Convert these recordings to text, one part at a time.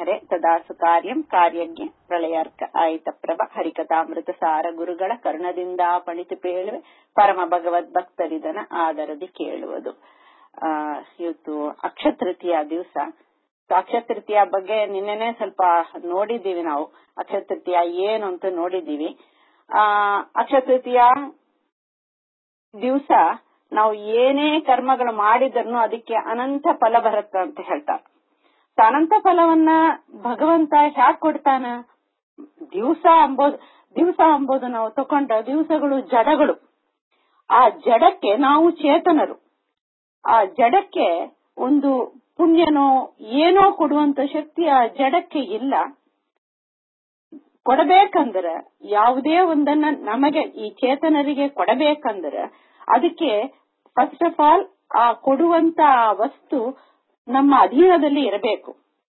ಹರೆ ತದಾಸು ಕಾರ್ಯಂ ಕಾರ್ಯಜ್ಞೆ ಪ್ರಳಯಾರ್ಕ ಆಯಿತ ಪ್ರಭ ಹರಿಕಥಾಮೃತ ಸಾರ ಗುರುಗಳ ಕರ್ಣದಿಂದ ಪಣಿತು ಪೇಳುವೆ ಪರಮ ಭಗವದ್ ಭಕ್ತರಿದನ ಆದರದಿ ಕೇಳುವುದು ಆ ಇವತ್ತು ಅಕ್ಷತೃತೀಯ ದಿವಸ ಅಕ್ಷತೃತೀಯ ಬಗ್ಗೆ ನಿನ್ನೆನೆ ಸ್ವಲ್ಪ ನೋಡಿದ್ದೀವಿ ನಾವು ಅಕ್ಷತೃತೀಯ ಏನು ಅಂತ ನೋಡಿದ್ದೀವಿ ಆ ಅಕ್ಷತೃತೀಯ ದಿವಸ ನಾವು ಏನೇ ಕರ್ಮಗಳು ಮಾಡಿದ್ರು ಅದಕ್ಕೆ ಅನಂತ ಫಲ ಬರುತ್ತೆ ಅಂತ ಹೇಳ್ತಾರೆ ಅನಂತ ಫಲವನ್ನ ಭಗವಂತ ಹ್ಯಾಕ್ ಕೊಡ್ತಾನ ದಿವಸ ಅಂಬೋದು ದಿವಸ ಅಂಬೋದು ನಾವು ತಕೊಂಡ ದಿವಸಗಳು ಜಡಗಳು ಆ ಜಡಕ್ಕೆ ನಾವು ಚೇತನರು ಆ ಜಡಕ್ಕೆ ಒಂದು ಪುಣ್ಯನೋ ಏನೋ ಕೊಡುವಂತ ಶಕ್ತಿ ಆ ಜಡಕ್ಕೆ ಇಲ್ಲ ಕೊಡಬೇಕಂದ್ರೆ ಯಾವುದೇ ಒಂದನ್ನ ನಮಗೆ ಈ ಚೇತನರಿಗೆ ಕೊಡಬೇಕಂದ್ರೆ ಅದಕ್ಕೆ ಫಸ್ಟ್ ಆಫ್ ಆಲ್ ಆ ಕೊಡುವಂತ ವಸ್ತು ನಮ್ಮ ಅಧೀನದಲ್ಲಿ ಇರಬೇಕು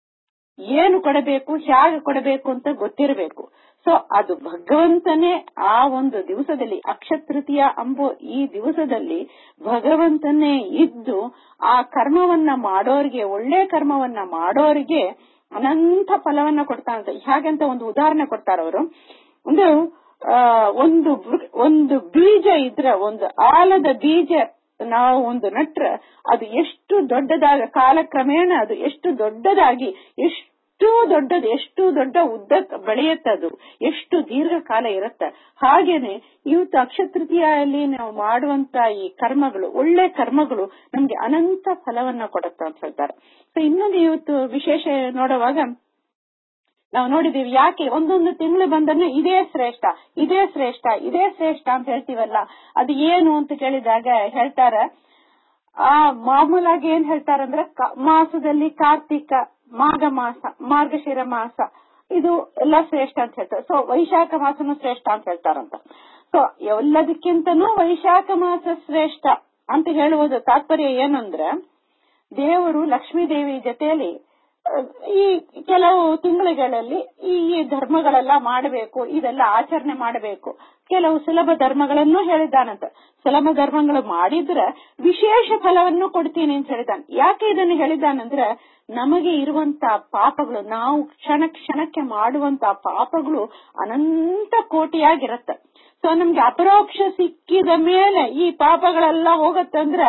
ಏನು ಕೊಡಬೇಕು ಹೇಗೆ ಕೊಡಬೇಕು ಅಂತ ಗೊತ್ತಿರಬೇಕು ಸೊ ಅದು ಭಗವಂತನೇ ಆ ಒಂದು ದಿವಸದಲ್ಲಿ ಅಕ್ಷತೃತೀಯ ಅಂಬೋ ಈ ದಿವಸದಲ್ಲಿ ಭಗವಂತನೇ ಇದ್ದು ಆ ಕರ್ಮವನ್ನ ಮಾಡೋರಿಗೆ ಒಳ್ಳೆ ಕರ್ಮವನ್ನ ಮಾಡೋರಿಗೆ ಅನಂತ ಫಲವನ್ನ ಕೊಡ್ತಾನಂತ ಹಾಗಂತ ಒಂದು ಉದಾಹರಣೆ ಕೊಡ್ತಾರ ಅವರು ಒಂದು ಆ ಒಂದು ಒಂದು ಬೀಜ ಇದ್ರ ಒಂದು ಆಲದ ಬೀಜ ನಾವು ಒಂದು ನಟ್ರ ಅದು ಎಷ್ಟು ದೊಡ್ಡದಾಗ ಕಾಲಕ್ರಮೇಣ ಅದು ಎಷ್ಟು ದೊಡ್ಡದಾಗಿ ಎಷ್ಟು ದೊಡ್ಡದು ಎಷ್ಟು ದೊಡ್ಡ ಉದ್ದ ಬೆಳೆಯುತ್ತದು ಎಷ್ಟು ದೀರ್ಘಕಾಲ ಇರುತ್ತೆ ಹಾಗೇನೆ ಇವತ್ತು ಅಕ್ಷತೃತೀಯಲ್ಲಿ ನಾವು ಮಾಡುವಂತ ಈ ಕರ್ಮಗಳು ಒಳ್ಳೆ ಕರ್ಮಗಳು ನಮ್ಗೆ ಅನಂತ ಫಲವನ್ನ ಕೊಡುತ್ತೆ ಅಂತ ಹೇಳ್ತಾರೆ ಸೊ ಇನ್ನೊಂದು ಇವತ್ತು ವಿಶೇಷ ನೋಡುವಾಗ ನಾವು ನೋಡಿದೀವಿ ಯಾಕೆ ಒಂದೊಂದು ತಿಂಗಳು ಬಂದನ್ನು ಇದೇ ಶ್ರೇಷ್ಠ ಇದೇ ಶ್ರೇಷ್ಠ ಇದೇ ಶ್ರೇಷ್ಠ ಅಂತ ಹೇಳ್ತೀವಲ್ಲ ಅದು ಏನು ಅಂತ ಕೇಳಿದಾಗ ಹೇಳ್ತಾರ ಆ ಮಾಮೂಲಾಗಿ ಏನ್ ಹೇಳ್ತಾರಂದ್ರೆ ಮಾಸದಲ್ಲಿ ಕಾರ್ತಿಕ ಮಾಘ ಮಾಸ ಮಾರ್ಗಶಿರ ಮಾಸ ಇದು ಎಲ್ಲ ಶ್ರೇಷ್ಠ ಅಂತ ಹೇಳ್ತಾರೆ ಸೊ ವೈಶಾಖ ಮಾಸನು ಶ್ರೇಷ್ಠ ಅಂತ ಹೇಳ್ತಾರಂತ ಸೊ ಎಲ್ಲದಕ್ಕಿಂತನೂ ವೈಶಾಖ ಮಾಸ ಶ್ರೇಷ್ಠ ಅಂತ ಹೇಳುವುದು ತಾತ್ಪರ್ಯ ಏನಂದ್ರೆ ದೇವರು ಲಕ್ಷ್ಮೀ ದೇವಿ ಜೊತೆಯಲ್ಲಿ ಈ ಕೆಲವು ತಿಂಗಳುಗಳಲ್ಲಿ ಈ ಧರ್ಮಗಳೆಲ್ಲ ಮಾಡಬೇಕು ಇದೆಲ್ಲ ಆಚರಣೆ ಮಾಡಬೇಕು ಕೆಲವು ಸುಲಭ ಧರ್ಮಗಳನ್ನು ಹೇಳಿದ್ದಾನಂತ ಸುಲಭ ಧರ್ಮಗಳು ಮಾಡಿದ್ರೆ ವಿಶೇಷ ಫಲವನ್ನು ಕೊಡ್ತೀನಿ ಅಂತ ಹೇಳಿದಾನೆ ಯಾಕೆ ಇದನ್ನು ಹೇಳಿದಾನಂದ್ರೆ ನಮಗೆ ಇರುವಂತ ಪಾಪಗಳು ನಾವು ಕ್ಷಣ ಕ್ಷಣಕ್ಕೆ ಮಾಡುವಂತ ಪಾಪಗಳು ಅನಂತ ಕೋಟಿಯಾಗಿರತ್ತೆ ಸೊ ನಮ್ಗೆ ಅಪರೋಕ್ಷ ಸಿಕ್ಕಿದ ಮೇಲೆ ಈ ಪಾಪಗಳೆಲ್ಲ ಹೋಗತ್ತಂದ್ರೆ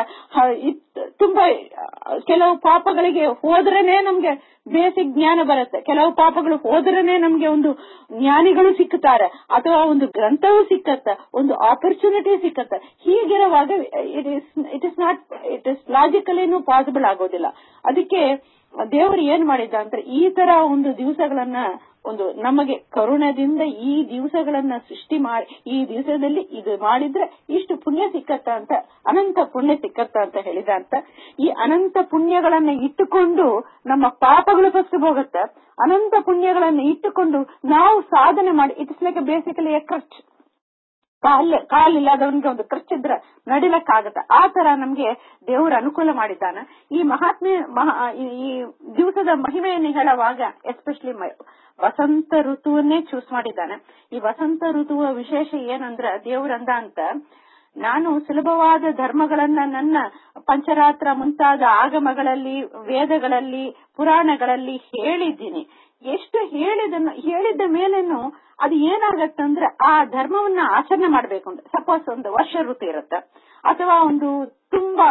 ತುಂಬಾ ಕೆಲವು ಪಾಪಗಳಿಗೆ ಹೋದ್ರೇನೆ ನಮ್ಗೆ ಬೇಸಿಕ್ ಜ್ಞಾನ ಬರುತ್ತೆ ಕೆಲವು ಪಾಪಗಳು ಹೋದ್ರೇನೆ ನಮ್ಗೆ ಒಂದು ಜ್ಞಾನಿಗಳು ಸಿಕ್ಕುತ್ತಾರೆ ಅಥವಾ ಒಂದು ಗ್ರಂಥವೂ ಸಿಕ್ಕತ್ತ ಒಂದು ಆಪರ್ಚುನಿಟಿ ಸಿಕ್ಕತ್ತ ಹೀಗಿರುವಾಗ it is it is not it is ಲಾಜಿಕಲಿನೂ ಪಾಸಿಬಲ್ ಆಗೋದಿಲ್ಲ ಅದಕ್ಕೆ ದೇವರು ಏನ್ ಮಾಡಿದ್ದ ಅಂದ್ರೆ ಈ ತರ ಒಂದು ದಿವಸಗಳನ್ನ ಒಂದು ನಮಗೆ ಕರುಣದಿಂದ ಈ ದಿವಸಗಳನ್ನ ಸೃಷ್ಟಿ ಮಾಡಿ ಈ ದಿವಸದಲ್ಲಿ ಇದು ಮಾಡಿದ್ರೆ ಇಷ್ಟು ಪುಣ್ಯ ಸಿಕ್ಕತ್ತ ಅಂತ ಅನಂತ ಪುಣ್ಯ ಸಿಕ್ಕತ್ತ ಅಂತ ಹೇಳಿದ ಅಂತ ಈ ಅನಂತ ಪುಣ್ಯಗಳನ್ನ ಇಟ್ಟುಕೊಂಡು ನಮ್ಮ ಪಾಪಗಳು ಫಸ್ಟ್ ಹೋಗುತ್ತೆ ಅನಂತ ಪುಣ್ಯಗಳನ್ನ ಇಟ್ಟುಕೊಂಡು ನಾವು ಸಾಧನೆ ಮಾಡಿ ಇಟ್ಸ್ ಲೈಕ್ ಬೇಸಿಕಲಿ ಎ ಖರ್ಚು ಕಾಲ್ ಕಾಲಿಲ್ಲದವನಿಗೆ ಒಂದು ಖರ್ಚಿದ್ರೆ ನಡಿಲಕ್ಕಾಗತ್ತ ಆ ತರ ನಮ್ಗೆ ದೇವರು ಅನುಕೂಲ ಮಾಡಿದ್ದಾನ ಈ ಮಹಾತ್ಮೆ ಈ ದಿವಸದ ಮಹಿಮೆಯನ್ನು ಹೇಳುವಾಗ ಎಸ್ಪೆಷಲಿ ವಸಂತ ಋತುವನ್ನೇ ಚೂಸ್ ಮಾಡಿದ್ದಾನೆ ಈ ವಸಂತ ಋತುವ ವಿಶೇಷ ಏನಂದ್ರ ದೇವ್ರಂದ ಅಂತ ನಾನು ಸುಲಭವಾದ ಧರ್ಮಗಳನ್ನ ನನ್ನ ಪಂಚರಾತ್ರ ಮುಂತಾದ ಆಗಮಗಳಲ್ಲಿ ವೇದಗಳಲ್ಲಿ ಪುರಾಣಗಳಲ್ಲಿ ಹೇಳಿದ್ದೀನಿ ಎಷ್ಟು ಹೇಳಿದನ್ನು ಹೇಳಿದ ಮೇಲೇನು ಅದು ಏನಾಗತ್ತಂದ್ರೆ ಆ ಧರ್ಮವನ್ನ ಆಚರಣೆ ಮಾಡ್ಬೇಕು ಅಂತ ಸಪೋಸ್ ಒಂದು ವರ್ಷ ಋತು ಇರುತ್ತೆ ಅಥವಾ ಒಂದು ತುಂಬಾ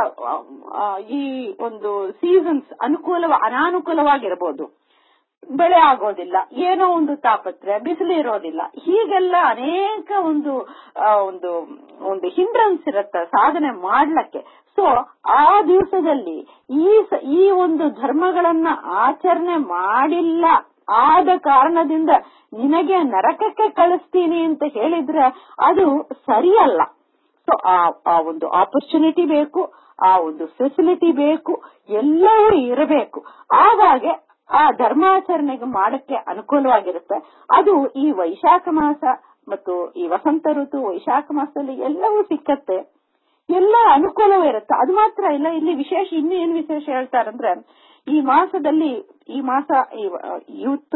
ಈ ಒಂದು ಸೀಸನ್ಸ್ ಅನುಕೂಲ ಅನಾನುಕೂಲವಾಗಿರಬಹುದು ಬೆಳೆ ಆಗೋದಿಲ್ಲ ಏನೋ ಒಂದು ತಾಪತ್ರೆ ಬಿಸಿಲು ಇರೋದಿಲ್ಲ ಹೀಗೆಲ್ಲ ಅನೇಕ ಒಂದು ಒಂದು ಒಂದು ಹಿಂಡ್ರನ್ಸ್ ಇರುತ್ತೆ ಸಾಧನೆ ಮಾಡ್ಲಕ್ಕೆ ಸೊ ಆ ದಿವಸದಲ್ಲಿ ಈ ಈ ಒಂದು ಧರ್ಮಗಳನ್ನ ಆಚರಣೆ ಮಾಡಿಲ್ಲ ಆದ ಕಾರಣದಿಂದ ನಿನಗೆ ನರಕಕ್ಕೆ ಕಳಿಸ್ತೀನಿ ಅಂತ ಹೇಳಿದ್ರೆ ಅದು ಸರಿಯಲ್ಲ ಸೊ ಆ ಒಂದು ಆಪರ್ಚುನಿಟಿ ಬೇಕು ಆ ಒಂದು ಫೆಸಿಲಿಟಿ ಬೇಕು ಎಲ್ಲವೂ ಇರಬೇಕು ಆವಾಗ ಆ ಧರ್ಮಾಚರಣೆಗೆ ಮಾಡಕ್ಕೆ ಅನುಕೂಲವಾಗಿರುತ್ತೆ ಅದು ಈ ವೈಶಾಖ ಮಾಸ ಮತ್ತು ಈ ವಸಂತ ಋತು ವೈಶಾಖ ಮಾಸದಲ್ಲಿ ಎಲ್ಲವೂ ಸಿಕ್ಕತ್ತೆ ಎಲ್ಲ ಅನುಕೂಲವೂ ಇರುತ್ತೆ ಅದು ಮಾತ್ರ ಇಲ್ಲ ಇಲ್ಲಿ ವಿಶೇಷ ಇನ್ನೂ ಏನ್ ವಿಶೇಷ ಹೇಳ್ತಾರಂದ್ರೆ ಈ ಮಾಸದಲ್ಲಿ ಈ ಮಾಸ ಇವತ್ತು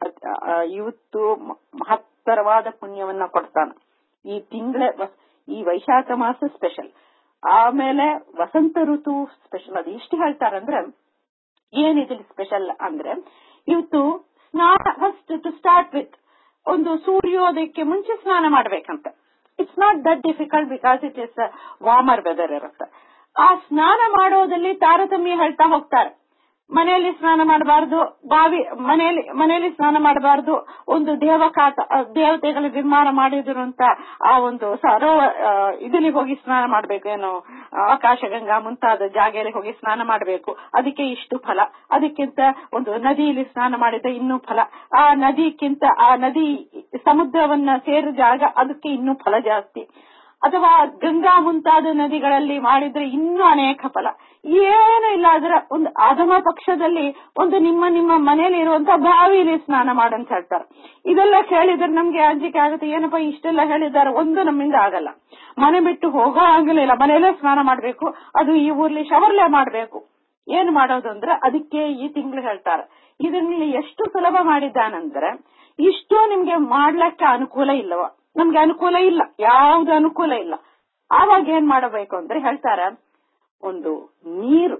ಇವತ್ತು ಮಹತ್ತರವಾದ ಪುಣ್ಯವನ್ನ ಕೊಡ್ತಾನೆ ಈ ತಿಂಗಳ ಈ ವೈಶಾಖ ಮಾಸ ಸ್ಪೆಷಲ್ ಆಮೇಲೆ ವಸಂತ ಋತು ಸ್ಪೆಷಲ್ ಅದು ಎಷ್ಟು ಹೇಳ್ತಾರಂದ್ರೆ ಏನಿದೆ ಸ್ಪೆಷಲ್ ಅಂದ್ರೆ ಇವತ್ತು ಸ್ನಾನ ಫಸ್ಟ್ ಟು ಸ್ಟಾರ್ಟ್ ವಿತ್ ಒಂದು ಸೂರ್ಯೋದಯಕ್ಕೆ ಮುಂಚೆ ಸ್ನಾನ ಮಾಡ್ಬೇಕಂತ it's not that difficult because it is warmer weather ಇರುತ್ತೆ ಆ ಸ್ನಾನ ಮಾಡೋದಲ್ಲಿ ತಾರತಮ್ಯ ಹೇಳ್ತಾ ಹೋಗ್ತಾರೆ ಮನೆಯಲ್ಲಿ ಸ್ನಾನ ಮಾಡಬಾರ್ದು ಬಾವಿ ಮನೆಯಲ್ಲಿ ಮನೆಯಲ್ಲಿ ಸ್ನಾನ ಮಾಡಬಾರ್ದು ಒಂದು ದೇವಕಾತ ಆ, ದೇವತೆಗಳ ನಿರ್ಮಾಣ ಮಾಡಿದ್ರು ಅಂತ ಆ ಒಂದು ಸರೋವ ಆ, ಇದರಲ್ಲಿ ಹೋಗಿ ಸ್ನಾನ ಮಾಡ್ಬೇಕು ಏನು ಆಕಾಶಗಂಗಾ ಮುಂತಾದ ಜಾಗೆಯಲ್ಲಿ ಹೋಗಿ ಸ್ನಾನ ಮಾಡಬೇಕು ಅದಕ್ಕೆ ಇಷ್ಟು ಫಲ ಅದಕ್ಕಿಂತ ಒಂದು ನದಿಯಲ್ಲಿ ಸ್ನಾನ ಮಾಡಿದ್ರೆ ಇನ್ನೂ ಫಲ ಆ ನದಿಕ್ಕಿಂತ ಆ ನದಿ ಸಮುದ್ರವನ್ನ ಸೇರಿದ ಜಾಗ ಅದಕ್ಕೆ ಇನ್ನೂ ಫಲ ಜಾಸ್ತಿ ಅಥವಾ ಗಂಗಾ ಮುಂತಾದ ನದಿಗಳಲ್ಲಿ ಮಾಡಿದ್ರೆ ಇನ್ನೂ ಅನೇಕ ಫಲ ಏನು ಇಲ್ಲ ಅದರ ಒಂದು ಆಗಮ ಪಕ್ಷದಲ್ಲಿ ಒಂದು ನಿಮ್ಮ ನಿಮ್ಮ ಮನೆಯಲ್ಲಿ ಇರುವಂತ ಬಾವಿಲಿ ಸ್ನಾನ ಮಾಡಂತ ಹೇಳ್ತಾರೆ ಇದೆಲ್ಲ ಕೇಳಿದ್ರೆ ನಮ್ಗೆ ಅಂಜಿಕೆ ಆಗುತ್ತೆ ಏನಪ್ಪ ಇಷ್ಟೆಲ್ಲ ಹೇಳಿದ್ದಾರೆ ಒಂದು ನಮ್ಮಿಂದ ಆಗಲ್ಲ ಮನೆ ಬಿಟ್ಟು ಹೋಗೋ ಆಗಲಿಲ್ಲ ಮನೆಯಲ್ಲೇ ಸ್ನಾನ ಮಾಡ್ಬೇಕು ಅದು ಈ ಊರ್ಲಿ ಶವರ್ಲೆ ಮಾಡ್ಬೇಕು ಏನ್ ಮಾಡೋದು ಅಂದ್ರೆ ಅದಕ್ಕೆ ಈ ತಿಂಗಳು ಹೇಳ್ತಾರೆ ಇದನ್ನ ಎಷ್ಟು ಸುಲಭ ಮಾಡಿದ್ದಾನಂದ್ರೆ ಇಷ್ಟು ನಿಮ್ಗೆ ಮಾಡ್ಲಕ್ಕೆ ಅನುಕೂಲ ಇಲ್ಲವ ನಮ್ಗೆ ಅನುಕೂಲ ಇಲ್ಲ ಯಾವ್ದು ಅನುಕೂಲ ಇಲ್ಲ ಆವಾಗ ಏನ್ ಮಾಡಬೇಕು ಅಂದ್ರೆ ಹೇಳ್ತಾರ ಒಂದು ನೀರು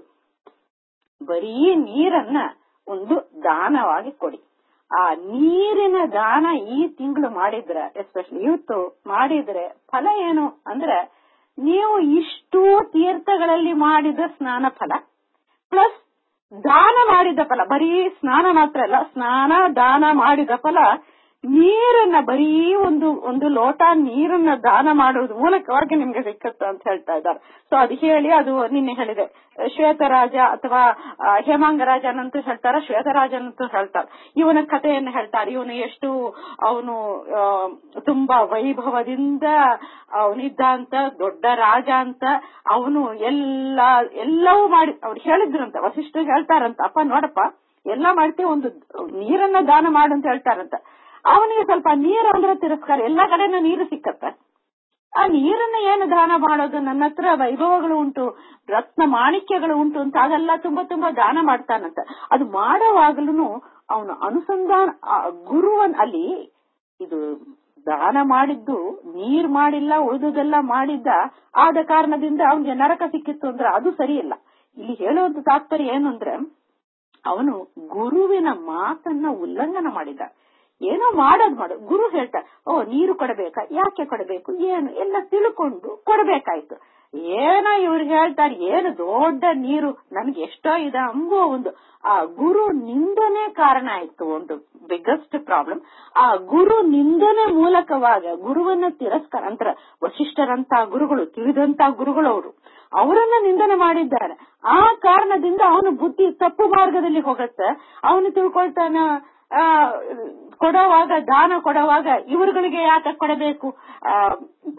ಬರೀ ನೀರನ್ನ ಒಂದು ದಾನವಾಗಿ ಕೊಡಿ ಆ ನೀರಿನ ದಾನ ಈ ತಿಂಗಳು ಮಾಡಿದ್ರೆ ಎಸ್ಪೆಷಲಿ ಇವತ್ತು ಮಾಡಿದ್ರೆ ಫಲ ಏನು ಅಂದ್ರೆ ನೀವು ಇಷ್ಟು ತೀರ್ಥಗಳಲ್ಲಿ ಮಾಡಿದ ಸ್ನಾನ ಫಲ ಪ್ಲಸ್ ದಾನ ಮಾಡಿದ ಫಲ ಬರೀ ಸ್ನಾನ ಮಾತ್ರ ಅಲ್ಲ ಸ್ನಾನ ದಾನ ಮಾಡಿದ ಫಲ ನೀರನ್ನ ಬರೀ ಒಂದು ಒಂದು ಲೋಟ ನೀರನ್ನ ದಾನ ಮಾಡುವುದ ಮೂಲಕವಾಗಿ ನಿಮ್ಗೆ ಸಿಕ್ಕುತ್ತೆ ಅಂತ ಹೇಳ್ತಾ ಇದ್ದಾರೆ ಸೊ ಅದು ಹೇಳಿ ಅದು ನಿನ್ನೆ ಹೇಳಿದೆ ಶ್ವೇತರಾಜ ಅಥವಾ ಆ, ಹೇಮಾಂಗರಾಜನಂತೂ ಹೇಳ್ತಾರೆ ಶ್ವೇತರಾಜನಂತೂ ಹೇಳ್ತಾರೆ ಇವನ ಕಥೆಯನ್ನು ಹೇಳ್ತಾರೆ ಇವನು ಎಷ್ಟು ಅವನು ತುಂಬಾ ವೈಭವದಿಂದ ಅವನಿದ್ದ ಅಂತ ದೊಡ್ಡ ರಾಜ ಅಂತ ಅವನು ಎಲ್ಲ ಎಲ್ಲವೂ ಮಾಡಿ ಅವ್ರು ಹೇಳಿದ್ರಂತ ವಸಿಷ್ಠರು ಹೇಳ್ತಾರಂತ ಅಪ್ಪ ನೋಡಪ್ಪ ಎಲ್ಲ ಮಾಡ್ತೀವಿ ಒಂದು ನೀರನ್ನ ದಾನ ಮಾಡು ಅಂತ ಹೇಳ್ತಾರಂತ ಅವನಿಗೆ ಸ್ವಲ್ಪ ನೀರು ಅಂದ್ರೆ ತಿರಸ್ಕಾರ ಎಲ್ಲಾ ಕಡೆನೂ ನೀರು ಸಿಕ್ಕತ್ತೆ ಆ ನೀರನ್ನ ಏನು ದಾನ ಮಾಡೋದು ನನ್ನ ಹತ್ರ ವೈಭವಗಳು ಉಂಟು ರತ್ನ ಮಾಣಿಕ್ಯಗಳು ಉಂಟು ಅಂತ ಅದೆಲ್ಲ ತುಂಬಾ ತುಂಬಾ ದಾನ ಮಾಡ್ತಾನಂತ ಅದು ಮಾಡುವಾಗಲೂ ಅವನು ಅನುಸಂಧಾನ ಆ ಗುರುವನ್ ಅಲ್ಲಿ ಇದು ದಾನ ಮಾಡಿದ್ದು ನೀರ್ ಮಾಡಿಲ್ಲ ಉಳಿದುದೆಲ್ಲ ಮಾಡಿದ್ದ ಆದ ಕಾರಣದಿಂದ ಅವನಿಗೆ ನರಕ ಸಿಕ್ಕಿತ್ತು ಅಂದ್ರೆ ಅದು ಸರಿಯಿಲ್ಲ ಇಲ್ಲಿ ಹೇಳುವಂತ ತಾತ್ಪರ್ಯ ಏನು ಅಂದ್ರೆ ಅವನು ಗುರುವಿನ ಮಾತನ್ನ ಉಲ್ಲಂಘನ ಮಾಡಿದ ಏನೋ ಮಾಡೋದ್ ಮಾಡು ಗುರು ಹೇಳ್ತಾರೆ ಓ ನೀರು ಕೊಡಬೇಕಾ ಯಾಕೆ ಕೊಡಬೇಕು ಏನು ಎಲ್ಲ ತಿಳ್ಕೊಂಡು ಕೊಡಬೇಕಾಯ್ತು ಏನೋ ಇವ್ರು ಹೇಳ್ತಾರೆ ಏನು ದೊಡ್ಡ ನೀರು ನನ್ಗೆ ಎಷ್ಟೋ ಇದೆ ಅಂಬೋ ಒಂದು ಆ ಗುರು ನಿಂದನೆ ಕಾರಣ ಆಯ್ತು ಒಂದು ಬಿಗ್ಗೆಸ್ಟ್ ಪ್ರಾಬ್ಲಮ್ ಆ ಗುರು ನಿಂದನೆ ಮೂಲಕವಾಗ ಗುರುವನ್ನ ತಿರಸ್ಕಾರ ಅಂತರ ವಶಿಷ್ಠರಂತ ಗುರುಗಳು ತಿಳಿದಂತ ಗುರುಗಳು ಅವರು ಅವರನ್ನ ನಿಂದನೆ ಮಾಡಿದ್ದಾರೆ ಆ ಕಾರಣದಿಂದ ಅವನು ಬುದ್ಧಿ ತಪ್ಪು ಮಾರ್ಗದಲ್ಲಿ ಹೋಗತ್ತೆ ಅವನು ತಿಳ್ಕೊಳ್ತಾನ ಆ ಕೊಡುವಾಗ ದಾನ ಕೊಡುವಾಗ ಇವರುಗಳಿಗೆ ಯಾಕೆ ಕೊಡಬೇಕು ಆ, ಅಂತ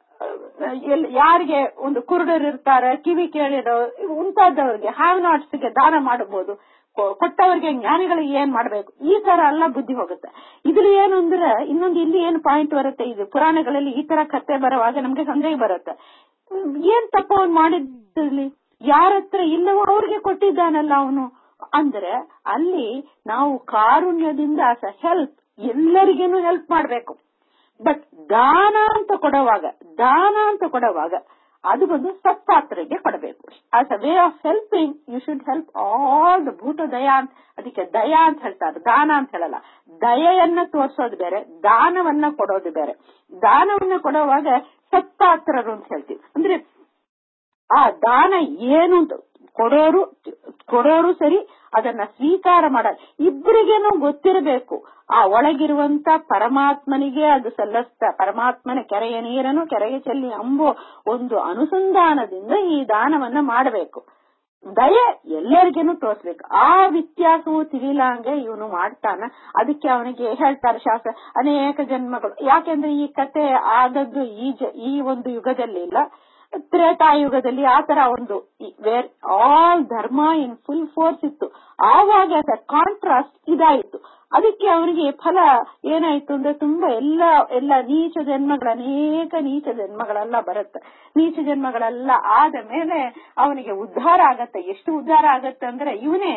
ಆ, ಎಲ್- ಯಾರಿಗೆ ಒಂದು ಕುರುಡರು ಇರ್ತಾರೆ ಕಿವಿ ಕೇಳಿರೋ ಮುಂತಾದವರಿಗೆ ಹ್ಯಾವ್ ನಾಟ್ಸ್ ಗೆ ದಾನ ಮಾಡಬಹುದು ಕೊ- ಕೊಟ್ಟವರಿಗೆ ಜ್ಞಾನಿಗಳಿಗೆ ಏನ್ ಮಾಡ್ಬೇಕು ಈ ತರ ಎಲ್ಲ ಬುದ್ಧಿ ಹೋಗುತ್ತೆ ಇದ್ರಲ್ಲಿ ಏನು ಅಂದ್ರೆ ಇನ್ನೊಂದು ಇಲ್ಲಿ ಏನು ಪಾಯಿಂಟ್ ಬರುತ್ತೆ ಇದು ಪುರಾಣಗಳಲ್ಲಿ ಈ ತರ ಕತೆ ಬರುವಾಗ ನಮ್ಗೆ ಸಂದೇಹ ಬರುತ್ತೆ ಹ್ಮ್, ಏನ್ ತಪ್ಪು ಅವ್ನು ಮಾಡಿದ್ದಲ್ಲಿ ಯಾರ ಹತ್ರ ಇಲ್ಲವೋ ಅವ್ರಿಗೆ ಕೊಟ್ಟಿದ್ದಾನಲ್ಲ ಅವನು ಅಂದ್ರೆ ಅಲ್ಲಿ ನಾವು ಕಾರುಣ್ಯದಿಂದ ಹೆಲ್ಪ್ ಎಲ್ಲರಿಗೇನು ಹೆಲ್ಪ್ ಮಾಡ್ಬೇಕು ಬಟ್ ದಾನ ಅಂತ ಕೊಡುವಾಗ ದಾನ ಅಂತ ಕೊಡುವಾಗ ಅದು ಬಂದು ಸತ್ಪಾತ್ರೆಗೆ ಕೊಡಬೇಕು as a way of helping you should help all the ಭೂತ ದಯಾ ಅಂತ ಅದಕ್ಕೆ ದಯಾ ಅಂತ ಹೇಳ್ತಾರೆ ದಾನ ಅಂತ ಹೇಳಲ್ಲ ದಯೆಯನ್ನ ತೋರಿಸೋದು ಬೇರೆ ದಾನವನ್ನ ಕೊಡೋದು ಬೇರೆ ದಾನವನ್ನ ಕೊಡುವಾಗ ಸತ್ಪಾತ್ರರು ಅಂತ ಹೇಳ್ತೀವಿ ಅಂದ್ರೆ ಆ ದಾನ ಏನು ಅಂತ ಕೊಡೋರು ಕೊಡೋರು ಸರಿ ಅದನ್ನ ಸ್ವೀಕಾರ ಮಾಡ ಇಬ್ಬರಿಗೇನು ಗೊತ್ತಿರಬೇಕು ಆ ಒಳಗಿರುವಂತ ಪರಮಾತ್ಮನಿಗೆ ಅದು ಸಲ್ಲಿಸ್ತ ಪರಮಾತ್ಮನ ಕೆರೆಯ ನೀರನ್ನು ಕೆರೆಗೆ ಚೆಲ್ಲಿ ಅಂಬೋ ಒಂದು ಅನುಸಂಧಾನದಿಂದ ಈ ದಾನವನ್ನ ಮಾಡಬೇಕು ದಯೆ ಎಲ್ಲರಿಗೇನು ತೋರಿಸ್ಬೇಕು ಆ ವ್ಯತ್ಯಾಸವು ತಿಳಿಲಾಂಗೆ ಇವನು ಮಾಡ್ತಾನ ಅದಕ್ಕೆ ಅವನಿಗೆ ಹೇಳ್ತಾರೆ ಶಾಸ್ತ್ರ ಅನೇಕ ಜನ್ಮಗಳು ಯಾಕೆಂದ್ರೆ ಈ ಕತೆ ಆದದ್ದು ಈ ಜ- ಈ ಒಂದು ಯುಗದಲ್ಲಿ ಇಲ್ಲ ತ್ರೇತಾಯುಗದಲ್ಲಿ ಆ ತರ ಒಂದು ವೇರ್ ಆಲ್ ಧರ್ಮ ಇನ್ ಫುಲ್ ಫೋರ್ಸ್ ಇತ್ತು ಆವಾಗ ಕಾಂಟ್ರಾಸ್ಟ್ ಇದಾಯಿತು ಅದಕ್ಕೆ ಅವನಿಗೆ ಫಲ ಏನಾಯ್ತು ಅಂದ್ರೆ ತುಂಬಾ ಎಲ್ಲ ಎಲ್ಲ ನೀಚ ಜನ್ಮಗಳ ಅನೇಕ ನೀಚ ಜನ್ಮಗಳೆಲ್ಲ ಬರುತ್ತೆ ನೀಚ ಜನ್ಮಗಳೆಲ್ಲ ಆದ ಮೇಲೆ ಅವನಿಗೆ ಉದ್ಧಾರ ಆಗತ್ತೆ ಎಷ್ಟು ಉದ್ಧಾರ ಆಗತ್ತೆ ಅಂದ್ರೆ ಇವನೇ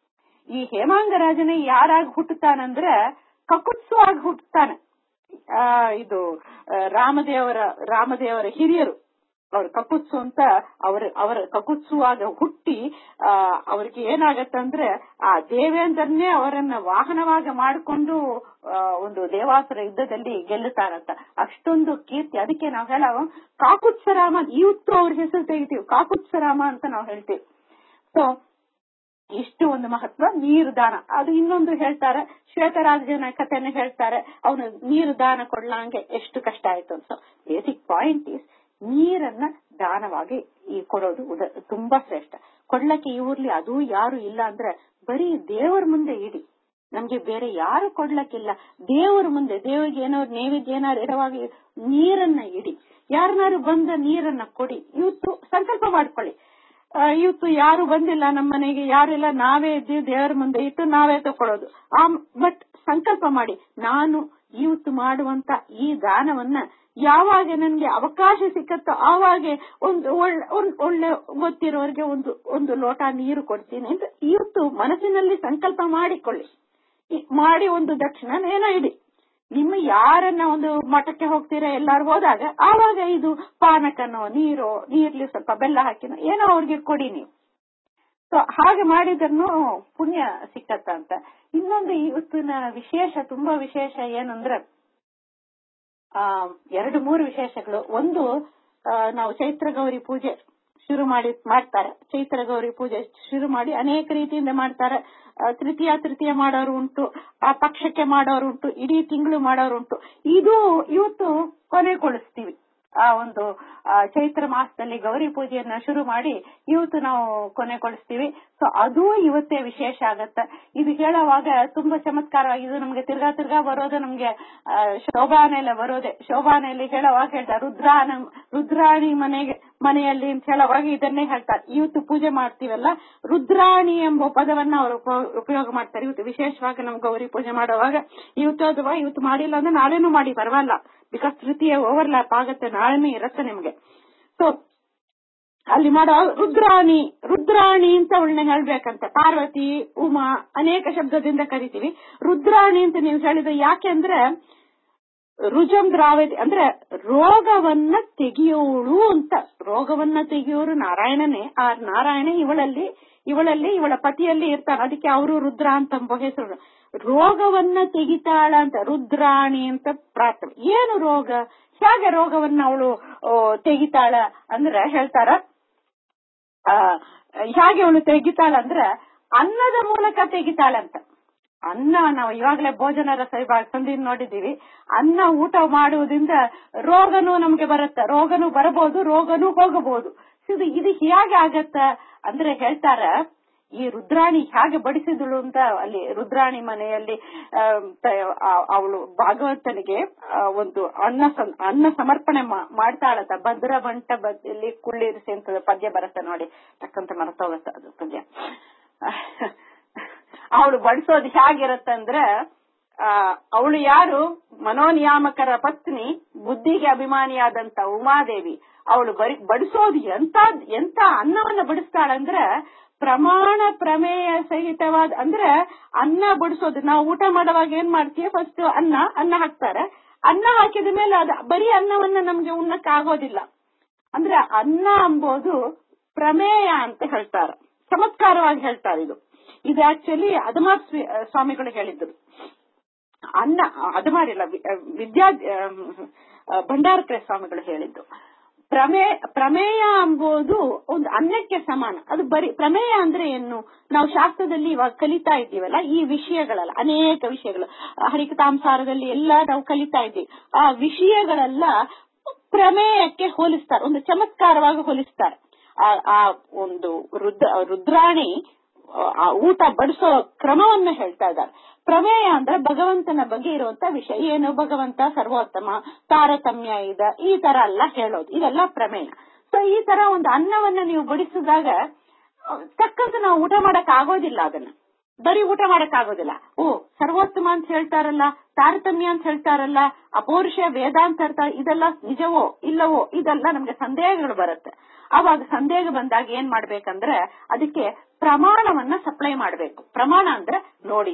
ಈ ಹೇಮಾಂಗರಾಜನೇ ಯಾರಾಗಿ ಹುಟ್ಟುತ್ತಾನಂದ್ರೆ ಕಕುತ್ಸು ಆಗಿ ಹುಟ್ಟುತ್ತಾನೆ ಆ ಇದು ಆ, ರಾಮದೇವರ ರಾಮದೇವರ ಹಿರಿಯರು ಅವ್ರ ಕಕುತ್ಸು ಅಂತ ಅವ್ರ ಅವರ ಕಕುತ್ಸುವಾಗ ಹುಟ್ಟಿ ಆ ಅವ್ರಿಗೆ ಏನಾಗತ್ತಂದ್ರೆ ಆ ದೇವೇಂದ್ರನ್ನೇ ಅವರನ್ನ ವಾಹನವಾಗಿ ಮಾಡಿಕೊಂಡು ಆ, ಒಂದು ದೇವಾಸುರ ಯುದ್ಧದಲ್ಲಿ ಗೆಲ್ಲುತ್ತಾರಂತ ಅಷ್ಟೊಂದು ಕೀರ್ತಿ ಅದಕ್ಕೆ ನಾವು ಹೇಳೋ ಕಾಕುತ್ಸರಾಮ ಇವತ್ತು ಅವ್ರ ಹೆಸರು ತೆಗಿತೀವಿ ಕಾಕುತ್ಸರಾಮ ಅಂತ ನಾವು ಹೇಳ್ತೀವಿ ಸೊ ಇಷ್ಟು ಒಂದು ಮಹತ್ವ ನೀರು ದಾನ ಅದು ಇನ್ನೊಂದು ಹೇಳ್ತಾರೆ ಶ್ವೇತರಾಜನ ಕಥೆನ ಹೇಳ್ತಾರೆ ಅವನು ನೀರು ದಾನ ಕೊಡ್ಲಾಂಗೆ ಎಷ್ಟು ಕಷ್ಟ ಆಯ್ತು ಅಂತ ಬೇಸಿಕ್ ಪಾಯಿಂಟ್ ಇಸ್ ನೀರನ್ನ ದಾನವಾಗಿ ಈ ಕೊಡೋದು ಉದ- ತುಂಬಾ ಶ್ರೇಷ್ಠ ಕೊಡ್ಲಕ್ಕೆ ಈ ಊರ್ಲಿ ಅದು ಯಾರು ಇಲ್ಲ ಅಂದ್ರೆ ಬರೀ ದೇವರ ಮುಂದೆ ಇಡಿ ನಮ್ಗೆ ಬೇರೆ ಯಾರು ಕೊಡ್ಲಕ್ಕಿಲ್ಲ ದೇವರ ಮುಂದೆ ದೇವರಿಗೆ ಏನೋ ನೈವೇದ್ಯ ಏನಾರು ಇರುವಾಗ ನೀರನ್ನ ಇಡಿ ಯಾರನ್ನಾರು ಬಂದ ನೀರನ್ನ ಕೊಡಿ ಇವತ್ತು ಸಂಕಲ್ಪ ಮಾಡ್ಕೊಳ್ಳಿ ಆ, ಇವತ್ತು ಯಾರು ಬಂದಿಲ್ಲ ನಮ್ಮ ಮನೆಗೆ ಯಾರಿಲ್ಲ ನಾವೇ ಇದ್ದೀವಿ ದೇವರ ಮುಂದೆ ಇಟ್ಟು ನಾವೇ ತಕೊಳ್ಳೋದು ಆ ಬಟ್ ಸಂಕಲ್ಪ ಮಾಡಿ ನಾನು ಇವತ್ತು ಮಾಡುವಂತ ಈ ದಾನವನ್ನ ಯಾವಾಗ ನನ್ಗೆ ಅವಕಾಶ ಸಿಕ್ಕತ್ತೋ ಆವಾಗ ಒಂದು ಒಳ್ಳೆ ಒಂದ್ ಒಳ್ಳೆ ಗೊತ್ತಿರೋರಿಗೆ ಒಂದು ಒಂದು ಲೋಟ ನೀರು ಕೊಡ್ತೀನಿ ಅಂತ ಇವತ್ತು ಮನಸ್ಸಿನಲ್ಲಿ ಸಂಕಲ್ಪ ಮಾಡಿಕೊಳ್ಳಿ ಈ- ಮಾಡಿ ಒಂದು ದಕ್ಷಿಣ ಏನೋ ಇಡಿ ನಿಮ್ಮ ಯಾರನ್ನ ಒಂದು ಮಠಕ್ಕೆ ಹೋಗ್ತೀರಾ ಎಲ್ಲಾರು ಹೋದಾಗ ಆವಾಗ ಇದು ಪಾನಕನೋ ನೀರೋ ನೀರ್ಲಿ ಸ್ವಲ್ಪ ಬೆಲ್ಲ ಹಾಕಿನೋ ಏನೋ ಅವ್ರಿಗೆ ಕೊಡಿ ನೀವು ಸೊ ಹಾಗೆ ಮಾಡಿದ್ರು ಪುಣ್ಯ ಸಿಕ್ಕತ್ತ ಅಂತ ಇನ್ನೊಂದು ಇವತ್ತಿನ ವಿಶೇಷ ತುಂಬಾ ವಿಶೇಷ ಏನಂದ್ರೆ ಆ ಎರಡು ಮೂರು ವಿಶೇಷಗಳು ಒಂದು ಆ, ನಾವು ಚೈತ್ರ ಗೌರಿ ಪೂಜೆ ಶುರು ಮಾಡಿ ಮಾಡ್ತಾರೆ ಚೈತ್ರ ಗೌರಿ ಪೂಜೆ ಶುರು ಮಾಡಿ ಅನೇಕ ರೀತಿಯಿಂದ ಮಾಡ್ತಾರೆ ಆ, ತೃತೀಯ ತೃತೀಯ ಮಾಡೋರು ಉಂಟು ಆ ಪಕ್ಷಕ್ಕೆ ಮಾಡೋರು ಉಂಟು ಇಡೀ ತಿಂಗಳು ಮಾಡೋರು ಉಂಟು ಇದು ಇವತ್ತು ಕೊನೆಗೊಳಿಸ್ತೀವಿ ಆ ಒಂದು ಆ, ಚೈತ್ರ ಮಾಸದಲ್ಲಿ ಗೌರಿ ಪೂಜೆಯನ್ನ ಶುರು ಮಾಡಿ ಇವತ್ತು ನಾವು ಕೊನೆಗೊಳಿಸ್ತೀವಿ ಸೊ ಅದು ಇವತ್ತೇ ವಿಶೇಷ ಆಗತ್ತೆ ಇದು ಹೇಳುವಾಗ ತುಂಬಾ ಚಮತ್ಕಾರವಾಗಿ ಇದು ನಮ್ಗೆ ತಿರ್ಗಾ ತಿರ್ಗಾ ಬರೋದು ನಮ್ಗೆ ಆ, ಶೋಭಾನೆಲ್ಲ ಬರೋದೆ ಶೋಭಾನೆಯಲ್ಲಿ ಹೇಳುವಾಗ ಹೇಳ್ತಾರೆ ರುದ್ರಾನ ರುದ್ರಾಣಿ ಮನೆಗೆ ಮನೆಯಲ್ಲಿ ಅಂತ ಹೇಳುವಾಗ ಇದನ್ನೇ ಹೇಳ್ತಾರೆ ಇವತ್ತು ಪೂಜೆ ಮಾಡ್ತೀವಲ್ಲ ರುದ್ರಾಣಿ ಎಂಬ ಪದವನ್ನ ಅವರು ಉಪ- ಉಪಯೋಗ ಮಾಡ್ತಾರೆ ಇವತ್ತು ವಿಶೇಷವಾಗಿ ನಮ್ ಗೌರಿ ಪೂಜೆ ಮಾಡುವಾಗ ಇವತ್ತು ಅಥವಾ ಇವತ್ತು ಮಾಡಿಲ್ಲ ಅಂದ್ರೆ ನಾಳೆನೂ ಮಾಡಿ ಪರವಾಗಿಲ್ಲ ಬಿಕಾಸ್ ತೃತೀಯ ಓವರ್ಲ್ಯಾಪ್ ಆಗತ್ತೆ ನಾಳೆನೂ ಇರತ್ತೆ ನಿಮ್ಗೆ ಸೊ ಅಲ್ಲಿ ಮಾಡೋ ರುದ್ರಾಣಿ ರುದ್ರಾಣಿ ಅಂತ ಅವಳನ್ನ ಹೇಳ್ಬೇಕಂತ ಪಾರ್ವತಿ ಉಮಾ ಅನೇಕ ಶಬ್ದದಿಂದ ಕರಿತೀವಿ ರುದ್ರಾಣಿ ಅಂತ ನೀವು ಹೇಳಿದ್ರೆ ಯಾಕೆ ಅಂದ್ರೆ ರುಜಂ ದ್ರಾವತಿ ಅಂದ್ರೆ ರೋಗವನ್ನ ತೆಗೆಯೋಳು ಅಂತ ರೋಗವನ್ನ ತೆಗೆಯೋರು ನಾರಾಯಣನೇ ಆ ನಾರಾಯಣ ಇವಳಲ್ಲಿ ಇವಳಲ್ಲಿ ಇವಳ ಪತಿಯಲ್ಲಿ ಇರ್ತಾನೆ ಅದಕ್ಕೆ ಅವರು ರುದ್ರ ಅಂತ ಎಂಬ ಹೆಸರು ರೋಗವನ್ನ ತೆಗಿತಾಳ ಅಂತ ರುದ್ರಾಣಿ ಅಂತ ಪ್ರಾರ್ಥನೆ ಏನು ರೋಗ ಹೇಗೆ ರೋಗವನ್ನ ಅವಳು ತೆಗಿತಾಳ ಅಂದ್ರೆ ಹೇಳ್ತಾರ ಆ, ಹೇಗೆ ಅವಳು ತೆಗಿತಾಳ ಅಂದ್ರೆ ಅನ್ನದ ಮೂಲಕ ತೆಗಿತಾಳಂತ ಅನ್ನ ನಾವು ಇವಾಗಲೇ ಭೋಜನ ರಸ ಇವಾಗ ಸಂದಿನ ನೋಡಿದೀವಿ ಅನ್ನ ಊಟ ಮಾಡುವುದರಿಂದ ರೋಗನೂ ನಮ್ಗೆ ಬರುತ್ತೆ ರೋಗನೂ ಬರಬಹುದು ರೋಗನೂ ಹೋಗಬಹುದು ಇದು ಇದು ಹೇಗೆ ಆಗತ್ತ ಅಂದ್ರೆ ಹೇಳ್ತಾರ ಈ ರುದ್ರಾಣಿ ಹೇಗೆ ಬಡಿಸಿದಳು ಅಂತ ಅಲ್ಲಿ ರುದ್ರಾಣಿ ಮನೆಯಲ್ಲಿ ಅವಳು ಭಾಗವತನಿಗೆ ಆ, ಒಂದು ಅನ್ನ ಸಂ- ಅನ್ನ ಸಮರ್ಪಣೆ ಮಾ- ಮಾಡ್ತಾಳಂತ ಭದ್ರ ಬಂಟ ಬದಿಯಲ್ಲಿ ಕುಳ್ಳಿರಿಸಿ ಅಂತ ಪದ್ಯ ಬರುತ್ತೆ ನೋಡಿ ತಕ್ಕಂತ ಮರೆತೋಗತ್ತ ಅದು ಪದ್ಯ ಅವಳು ಬಡಿಸೋದು ಹೇಗಿರತ್ತಂದ್ರೆ ಆ ಅವಳು ಯಾರು ಮನೋನಿಯಾಮಕರ ಪತ್ನಿ ಬುದ್ಧಿಗೆ ಅಭಿಮಾನಿಯಾದಂತ ಉಮಾದೇವಿ ಅವಳು ಬರಿ ಬಡಿಸೋದು ಎಂತ ಎಂತ ಅನ್ನವನ್ನ ಬಡಿಸ್ತಾಳಂದ್ರೆ ಪ್ರಮಾಣ ಪ್ರಮೇಯ ಸಹಿತವಾದ ಅಂದ್ರೆ ಅನ್ನ ಬಡಿಸೋದು ನಾವು ಊಟ ಮಾಡುವಾಗ ಏನ್ ಮಾಡ್ತೀವಿ ಫಸ್ಟ್ ಅನ್ನ ಅನ್ನ ಹಾಕ್ತಾರೆ ಅನ್ನ ಹಾಕಿದ ಮೇಲೆ ಅದು ಬರೀ ಅನ್ನವನ್ನ ನಮ್ಗೆ ಉಣ್ಣಕ್ ಆಗೋದಿಲ್ಲ ಅಂದ್ರೆ ಅನ್ನ ಎಂಬುದು ಪ್ರಮೇಯ ಅಂತ ಹೇಳ್ತಾರೆ ಚಮತ್ಕಾರವಾಗಿ ಹೇಳ್ತಾರೆ ಇದು ಇದು ಆಕ್ಚುಲಿ ಅದಮಾರ್ ಸ್ವಾಮಿಗಳು ಹೇಳಿದ್ರು ಅನ್ನ ಅದಮಾರಿಲ್ಲ ವಿ- ವಿದ್ಯಾ ಆ, ಭಂಡಾರಕರ ಸ್ವಾಮಿಗಳು ಹೇಳಿದ್ದು ಪ್ರಮೇ ಪ್ರಮೇಯ ಎಂಬುದು ಒಂದು ಅನ್ನಕ್ಕೆ ಸಮಾನ ಅದು ಬರೀ ಪ್ರಮೇಯ ಅಂದ್ರೆ ಏನು ನಾವು ಶಾಸ್ತ್ರದಲ್ಲಿ ಇವಾಗ ಕಲಿತಾ ಇದ್ದೀವಲ್ಲ ಈ ವಿಷಯಗಳಲ್ಲ ಅನೇಕ ವಿಷಯಗಳು ಆ, ಹರಿಕತಾಂಸಾರದಲ್ಲಿ ಎಲ್ಲ ನಾವು ಕಲಿತಾ ಇದ್ದೀವಿ ಆ ವಿಷಯಗಳೆಲ್ಲ ಪ್ರಮೇಯಕ್ಕೆ ಹೋಲಿಸ್ತಾರೆ ಒಂದು ಚಮತ್ಕಾರವಾಗಿ ಹೋಲಿಸ್ತಾರೆ ಆ ಆ ಒಂದು ರುದ್ರ ರುದ್ರಾಣಿ ಆ ಊಟ ಬಡಿಸೋ ಕ್ರಮವನ್ನ ಹೇಳ್ತಾ ಇದ್ದಾರೆ ಪ್ರಮೇಯ ಅಂದ್ರೆ ಭಗವಂತನ ಬಗ್ಗೆ ಇರುವಂತ ವಿಷಯ ಏನು ಭಗವಂತ ಸರ್ವೋತ್ತಮ ತಾರತಮ್ಯ ಇದೆ ಈ ತರ ಎಲ್ಲ ಹೇಳೋದು ಇದೆಲ್ಲ ಪ್ರಮೇಯ ಸೊ ಈ ತರ ಒಂದು ಅನ್ನವನ್ನ ನೀವು ಬಡಿಸಿದಾಗ ಅಹ್, ತಕ್ಕಂತೆ ನಾವು ಊಟ ಮಾಡಕ್ ಆಗೋದಿಲ್ಲ ಅದನ್ನ ಬರೀ ಊಟ ಮಾಡಕ್ ಆಗೋದಿಲ್ಲ ಓ ಸರ್ವೋತ್ತಮ ಅಂತ ಹೇಳ್ತಾರಲ್ಲ ತಾರತಮ್ಯ ಅಂತ ಹೇಳ್ತಾರಲ್ಲ ಅಪೌರುಷ ವೇದ ಅಂತ ಹೇಳ್ತಾರೆ ಇದೆಲ್ಲ ನಿಜವೋ ಇಲ್ಲವೋ ಇದೆಲ್ಲ ನಮ್ಗೆ ಸಂದೇಹಗಳು ಬರುತ್ತೆ ಅವಾಗ ಸಂದೇಹ ಬಂದಾಗ ಏನ್ ಮಾಡ್ಬೇಕಂದ್ರೆ ಅದಕ್ಕೆ ಪ್ರಮಾಣವನ್ನ ಸಪ್ಲೈ ಮಾಡ್ಬೇಕು ಪ್ರಮಾಣ ಅಂದ್ರೆ ನೋಡಿ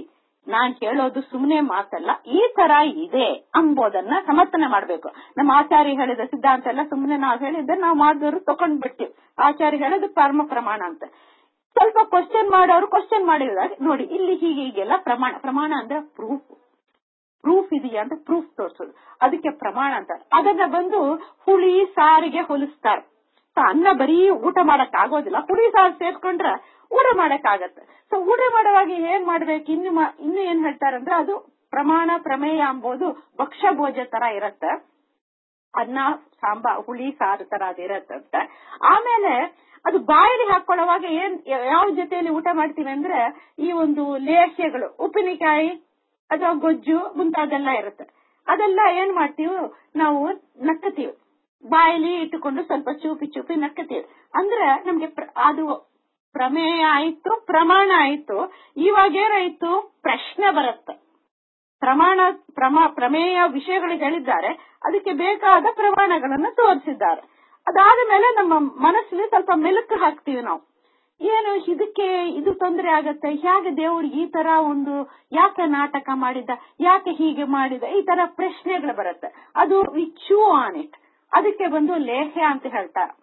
ನಾನ್ ಹೇಳೋದು ಸುಮ್ಮನೆ ಮಾತಲ್ಲ ಈ ತರ ಇದೆ ಅಂಬೋದನ್ನ ಸಮರ್ಥನೆ ಮಾಡ್ಬೇಕು ನಮ್ಮ ಆಚಾರ್ಯ ಹೇಳಿದ ಸಿದ್ಧಾಂತ ಎಲ್ಲ ಸುಮ್ಮನೆ ನಾವು ಹೇಳಿದ್ರೆ ನಾವು ಮಾಡಿದವರು ತಕೊಂಡ್ ಬಿಡ್ತೀವಿ ಆಚಾರ್ಯ ಹೇಳೋದು ಪರಮ ಪ್ರಮಾಣ ಅಂತ ಸ್ವಲ್ಪ ಕ್ವಶನ್ ಮಾಡೋರು ಕ್ವಶನ್ ಮಾಡಿದಾಗ ನೋಡಿ ಇಲ್ಲಿ ಹೀಗೆ ಹೀಗೆಲ್ಲ ಪ್ರಮಾಣ ಪ್ರಮಾಣ ಅಂದ್ರೆ ಪ್ರೂಫ್ ಪ್ರೂಫ್ ಇದೆಯಾ ಅಂತ ಪ್ರೂಫ್ ತೋರಿಸೋದು ಅದಕ್ಕೆ ಪ್ರಮಾಣ ಅಂತ ಅದನ್ನ ಬಂದು ಹುಳಿ ಸಾರಿಗೆ ಹೋಲಿಸ್ತಾರೆ ಅನ್ನ ಬರೀ ಊಟ ಮಾಡಕ್ ಆಗೋದಿಲ್ಲ ಹುಳಿ ಸಾರು ಸೇರ್ಕೊಂಡ್ರೆ ಊಟ ಮಾಡಕ್ ಆಗತ್ತೆ ಸೊ ಊಟ ಮಾಡುವಾಗ ಏನ್ ಮಾಡ್ಬೇಕು ಇನ್ನು ಮ- ಇನ್ನು ಏನ್ ಹೇಳ್ತಾರಂದ್ರೆ ಅದು ಪ್ರಮಾಣ ಪ್ರಮೇಯ ಅಂಬೋದು ಭಕ್ಷ್ಯ ಭೋಜ ತರ ಇರತ್ತೆ ಅನ್ನ ಸಾಂಬಾ ಹುಳಿ ಸಾರು ತರ ಅದಿರತ್ತಂತೆ ಆಮೇಲೆ ಅದು ಬಾಯಿಗೆ ಹಾಕೊಳ್ಳುವಾಗ ಏನ್ ಯಾವ ಜೊತೆಯಲ್ಲಿ ಊಟ ಮಾಡ್ತೀವಿ ಅಂದ್ರೆ ಈ ಒಂದು ಲೇಹ್ಯಗಳು ಉಪ್ಪಿನಕಾಯಿ ಅಥವಾ ಗೊಜ್ಜು ಮುಂತಾದೆಲ್ಲ ಇರುತ್ತೆ ಅದೆಲ್ಲ ಏನ್ ಮಾಡ್ತೀವಿ ನಾವು ನಕ್ಕತೀವಿ ಬಾಯಲ್ಲಿ ಇಟ್ಟುಕೊಂಡು ಸ್ವಲ್ಪ ಚೂಪಿ ಚೂಪಿ ನಕ್ಕತೀವಿ ಅಂದ್ರೆ ನಮ್ಗೆ ಪ್ರ- ಅದು ಪ್ರಮೇಯ ಆಯ್ತು ಪ್ರಮಾಣ ಆಯ್ತು ಇವಾಗ ಏನಾಯ್ತು ಪ್ರಶ್ನೆ ಬರುತ್ತೆ ಪ್ರಮಾಣ ಪ್ರಮ ಪ್ರಮೇಯ ವಿಷಯಗಳು ಹೇಳಿದ್ದಾರೆ ಅದಕ್ಕೆ ಬೇಕಾದ ಪ್ರಮಾಣಗಳನ್ನು ತೋರಿಸಿದ್ದಾರೆ ಅದಾದ ಮೇಲೆ ನಮ್ಮ ಮನಸ್ಸಲ್ಲಿ ಸ್ವಲ್ಪ ಮೆಲುಕು ಹಾಕ್ತೀವಿ ನಾವು ಏನು ಇದಕ್ಕೆ ಇದು ತೊಂದರೆ ಆಗತ್ತೆ ಹೇಗೆ ದೇವ್ರು ಈ ತರ ಒಂದು ಯಾಕೆ ನಾಟಕ ಮಾಡಿದ ಯಾಕೆ ಹೀಗೆ ಮಾಡಿದ ಈ ತರ ಪ್ರಶ್ನೆಗಳು ಬರುತ್ತೆ ಅದು ವಿ ಚೂ ಆನ್ ಇಟ್ ಅದಕ್ಕೆ ಬಂದು ಲೇಹ್ಯ ಅಂತ ಹೇಳ್ತಾರೆ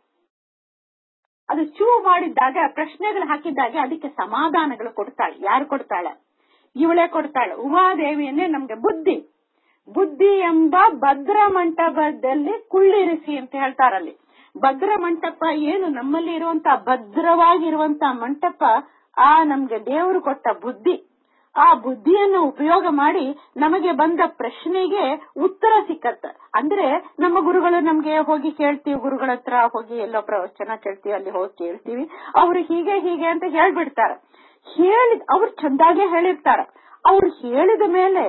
ಅದು ಚೂ ಮಾಡಿದ್ದಾಗ ಪ್ರಶ್ನೆಗಳು ಹಾಕಿದ್ದಾಗ ಅದಕ್ಕೆ ಸಮಾಧಾನಗಳು ಕೊಡ್ತಾಳೆ ಯಾರು ಕೊಡ್ತಾಳೆ ಇವಳೇ ಕೊಡ್ತಾಳೆ ಉಮಾದೇವಿಯನ್ನೇ ನಮ್ಗೆ ಬುದ್ಧಿ ಬುದ್ಧಿ ಎಂಬ ಭದ್ರ ಮಂಟಪದಲ್ಲಿ ಕುಳ್ಳಿರಿಸಿ ಅಂತ ಹೇಳ್ತಾರಲ್ಲಿ ಭದ್ರ ಮಂಟಪ ಏನು ನಮ್ಮಲ್ಲಿ ಇರುವಂತ ಭದ್ರವಾಗಿರುವಂತ ಮಂಟಪ ಆ ನಮ್ಗೆ ದೇವರು ಕೊಟ್ಟ ಬುದ್ಧಿ ಆ ಬುದ್ಧಿಯನ್ನು ಉಪಯೋಗ ಮಾಡಿ ನಮಗೆ ಬಂದ ಪ್ರಶ್ನೆಗೆ ಉತ್ತರ ಸಿಕ್ಕತ್ತ ಅಂದ್ರೆ ನಮ್ಮ ಗುರುಗಳು ನಮ್ಗೆ ಹೋಗಿ ಕೇಳ್ತೀವಿ ಗುರುಗಳ ಹತ್ರ ಹೋಗಿ ಎಲ್ಲೋ ಪ್ರವಚನ ಕೇಳ್ತೀವಿ ಅಲ್ಲಿ ಹೋಗಿ ಕೇಳ್ತೀವಿ ಅವ್ರು ಹೀಗೆ ಹೀಗೆ ಅಂತ ಹೇಳ್ಬಿಡ್ತಾರ ಹೇಳಿ ಅವ್ರು ಚಂದಾಗೆ ಹೇಳಿರ್ತಾರ ಅವ್ರು ಹೇಳಿದ ಮೇಲೆ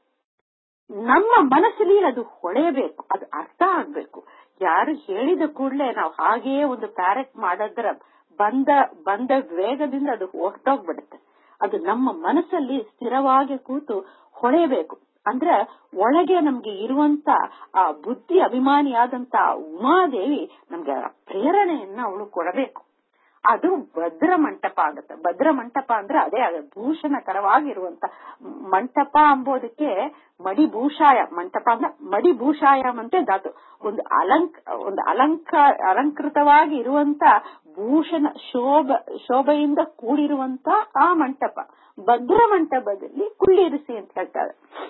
ನಮ್ಮ ಮನಸ್ಸಲ್ಲಿ ಅದು ಹೊಳೆಯಬೇಕು ಅದು ಅರ್ಥ ಆಗ್ಬೇಕು ಯಾರು ಹೇಳಿದ ಕೂಡಲೇ ನಾವು ಹಾಗೆಯೇ ಒಂದು ಪ್ಯಾರೆಟ್ ಮಾಡಿದ್ರ ಬಂದ ಬಂದ ವೇಗದಿಂದ ಅದು ಹೊರಟೋಗ್ಬಿಡುತ್ತೆ ಅದು ನಮ್ಮ ಮನಸ್ಸಲ್ಲಿ ಸ್ಥಿರವಾಗಿ ಕೂತು ಹೊಳೆಯಬೇಕು ಅಂದ್ರೆ ಒಳಗೆ ನಮ್ಗೆ ಇರುವಂತ ಆ ಬುದ್ಧಿ ಅಭಿಮಾನಿಯಾದಂತ ಉಮಾದೇವಿ ನಮ್ಗೆ ಆ ಪ್ರೇರಣೆಯನ್ನ ಅವಳು ಕೊಡಬೇಕು ಅದು ಭದ್ರ ಮಂಟಪ ಆಗುತ್ತೆ ಭದ್ರ ಮಂಟಪ ಅಂದ್ರೆ ಅದೇ ಅದು ಭೂಷಣಕರವಾಗಿರುವಂತ ಮಂಟಪ ಅಂಬೋದಕ್ಕೆ ಮಡಿಭೂಷಾಯ ಮಂಟಪ ಅಂದ್ರೆ ಮಡಿಭೂಷಾಯ ಅಂತೆ ಧಾತು ಒಂದು ಅಲಂಕ ಒಂದು ಅಲಂಕ ಅಲಂಕೃತವಾಗಿ ಇರುವಂತ ಭೂಷಣ ಶೋಭ ಶೋಭೆಯಿಂದ ಕೂಡಿರುವಂತ ಆ ಮಂಟಪ ಭದ್ರ ಮಂಟಪದಲ್ಲಿ ಕುಳ್ಳಿರಿಸಿ ಅಂತ ಹೇಳ್ತಾರೆ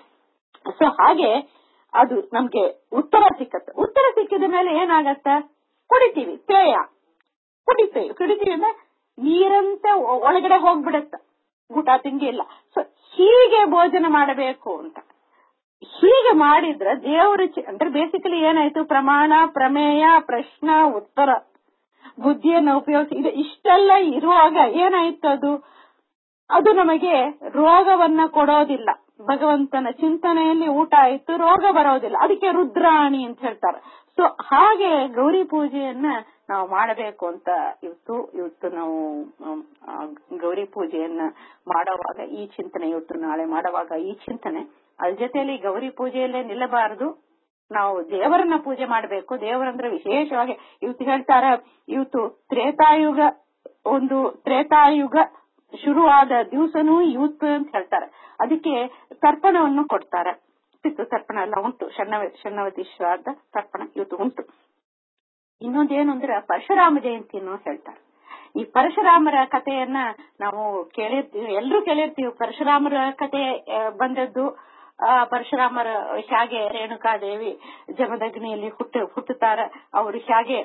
ಸೊ ಹಾಗೆ ಅದು ನಮ್ಗೆ ಉತ್ತರ ಸಿಕ್ಕತ್ತೆ ಉತ್ತರ ಸಿಕ್ಕಿದ ಮೇಲೆ ಏನಾಗತ್ತ ಕುಡಿತೀವಿ ಪೇಯ ಕುಡಿತೀವಿ ಕುಡಿತೀವಿ ಅಂದ್ರೆ ನೀರಂತೆ ಒ- ಒಳಗಡೆ ಹೋಗ್ಬಿಡತ್ತ ಊಟ ತಿಂಡಿ ಇಲ್ಲ ಸೊ ಹೀಗೆ ಭೋಜನ ಮಾಡಬೇಕು ಅಂತ ಹೀಗೆ ಮಾಡಿದ್ರೆ ದೇವರ ಚಿ- ಅಂದ್ರೆ ಬೇಸಿಕಲಿ ಏನಾಯ್ತು ಪ್ರಮಾಣ ಪ್ರಮೇಯ ಪ್ರಶ್ನ ಉತ್ತರ ಬುದ್ಧಿಯನ್ನು ಉಪಯೋಗಿಸಿ ಇದು ಇಷ್ಟೆಲ್ಲ ಇರುವಾಗ ಏನಾಯ್ತು ಅದು ಅದು ನಮಗೆ ರೋಗವನ್ನ ಕೊಡೋದಿಲ್ಲ ಭಗವಂತನ ಚಿಂತನೆಯಲ್ಲಿ ಊಟ ಆಯ್ತು ರೋಗ ಬರೋದಿಲ್ಲ ಅದಕ್ಕೆ ರುದ್ರಾಣಿ ಅಂತ ಹೇಳ್ತಾರೆ ಸೊ ಹಾಗೆ ಗೌರಿ ಪೂಜೆಯನ್ನ ನಾವು ಮಾಡಬೇಕು ಅಂತ ಇವತ್ತು ಇವತ್ತು ನಾವು ಆಮ್, ಆ, ಗೌರಿ ಪೂಜೆಯನ್ನ ಮಾಡುವಾಗ ಈ ಚಿಂತನೆ ಇವತ್ತು ನಾಳೆ ಮಾಡುವಾಗ ಈ ಚಿಂತನೆ ಅದ್ರ ಜೊತೆಯಲ್ಲಿ ಗೌರಿ ಪೂಜೆಯಲ್ಲೇ ನಿಲ್ಲಬಾರದು ನಾವು ದೇವರನ್ನ ಪೂಜೆ ಮಾಡಬೇಕು ದೇವರಂದ್ರೆ ವಿಶೇಷವಾಗಿ ಇವತ್ತು ಹೇಳ್ತಾರ ಇವತ್ತು ತ್ರೇತಾಯುಗ ಒಂದು ತ್ರೇತಾಯುಗ ಶುರುವಾದ ದಿವಸನೂ ಇವತ್ತು ಅಂತ ಹೇಳ್ತಾರೆ ಅದಕ್ಕೆ ತರ್ಪಣವನ್ನು ಕೊಡ್ತಾರೆ ಪಿತೃ ತರ್ಪಣ ಎಲ್ಲ ಉಂಟು ಶಣ್ಣವ ಶಣ್ಣವತಿ ಶ್ರಾದ್ದ ತರ್ಪಣ ಇವತ್ತು ಉಂಟು ಇನ್ನೊಂದೇನು ಅಂದ್ರೆ ಪರಶುರಾಮ ಜಯಂತಿಯನ್ನು ಹೇಳ್ತಾರೆ ಈ ಪರಶುರಾಮರ ಕಥೆಯನ್ನ ನಾವು ಕೇಳಿರ್ತೀವಿ ಎಲ್ಲರೂ ಕೇಳಿರ್ತೀವಿ ಪರಶುರಾಮರ ಕಥೆ ಆ, ಬಂದದ್ದು ಆ ಪರಶುರಾಮರ ಹೇಗೆ ರೇಣುಕಾದೇವಿ ಜಮದಗ್ನಿಯಲ್ಲಿ ಹುಟ್ಟು ಹುಟ್ಟುತ್ತಾರ ಅವರು ಹೇಗೆ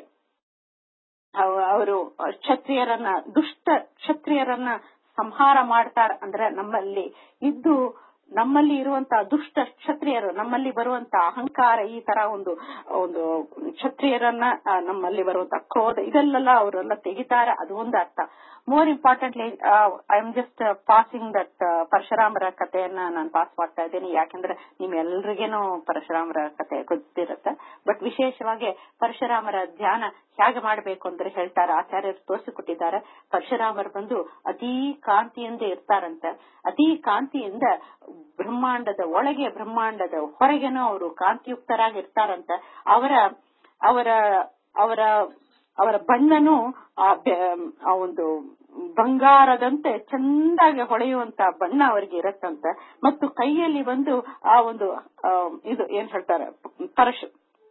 ಅವರು ಕ್ಷತ್ರಿಯರನ್ನ ದುಷ್ಟ ಕ್ಷತ್ರಿಯರನ್ನ ಸಂಹಾರ ಮಾಡ್ತಾರ ಅಂದ್ರೆ ನಮ್ಮಲ್ಲಿ ಇದ್ದು ನಮ್ಮಲ್ಲಿ ಇರುವಂತಹ ದುಷ್ಟ ಕ್ಷತ್ರಿಯರು ನಮ್ಮಲ್ಲಿ ಬರುವಂತ ಅಹಂಕಾರ ಈ ತರ ಒಂದು ಒಂದು ಕ್ಷತ್ರಿಯರನ್ನ ಆ, ನಮ್ಮಲ್ಲಿ ಬರುವಂತ ಕ್ರೋಧ ಇದೆಲ್ಲ ಅವರೆಲ್ಲ ತೆಗಿತಾರ ಅದು ಒಂದು ಅರ್ಥ more importantly I am just passing that ಪರಶುರಾಮರ ಕಥೆಯನ್ನ ನಾನು ಪಾಸ್ ಮಾಡ್ತಾ ಇದ್ದೀನಿ ಯಾಕಂದ್ರೆ ನಿಮ್ಮೆಲ್ರಿಗೇನು ಪರಶುರಾಮರ ಕಥೆ ಗೊತ್ತಿರುತ್ತೆ ಬಟ್ ವಿಶೇಷವಾಗಿ ಪರಶುರಾಮರ ಧ್ಯಾನ ಹೇಗೆ ಮಾಡಬೇಕು ಅಂದ್ರೆ ಹೇಳ್ತಾರೆ ಆಚಾರ್ಯರು ತೋರಿಸಿಕೊಟ್ಟಿದ್ದಾರೆ ಪರಶುರಾಮರು ಬಂದು ಅತೀ ಕಾಂತಿಯಿಂದ ಇರ್ತಾರಂತೆ ಅತೀ ಕಾಂತಿಯಿಂದ ಬ್ರಹ್ಮಾಂಡದ ಒಳಗೆ ಬ್ರಹ್ಮಾಂಡದ ಹೊರಗೇನೋ ಅವರು ಕಾಂತಿಯುಕ್ತರಾಗಿ ಇರ್ತಾರಂತ ಅವರ ಅವರ ಅವರ ಅವರ ಬಣ್ಣನು ಆ ಬೆ- ಆ ಒಂದು ಬಂಗಾರದಂತೆ ಚಂದಾಗಿ ಹೊಳೆಯುವಂತ ಬಣ್ಣ ಅವರಿಗೆ ಇರತ್ತಂತೆ ಮತ್ತು ಕೈಯಲ್ಲಿ ಒಂದು ಆ ಒಂದು ಆ, ಇದು ಏನ್ ಹೇಳ್ತಾರೆ ಪರಶು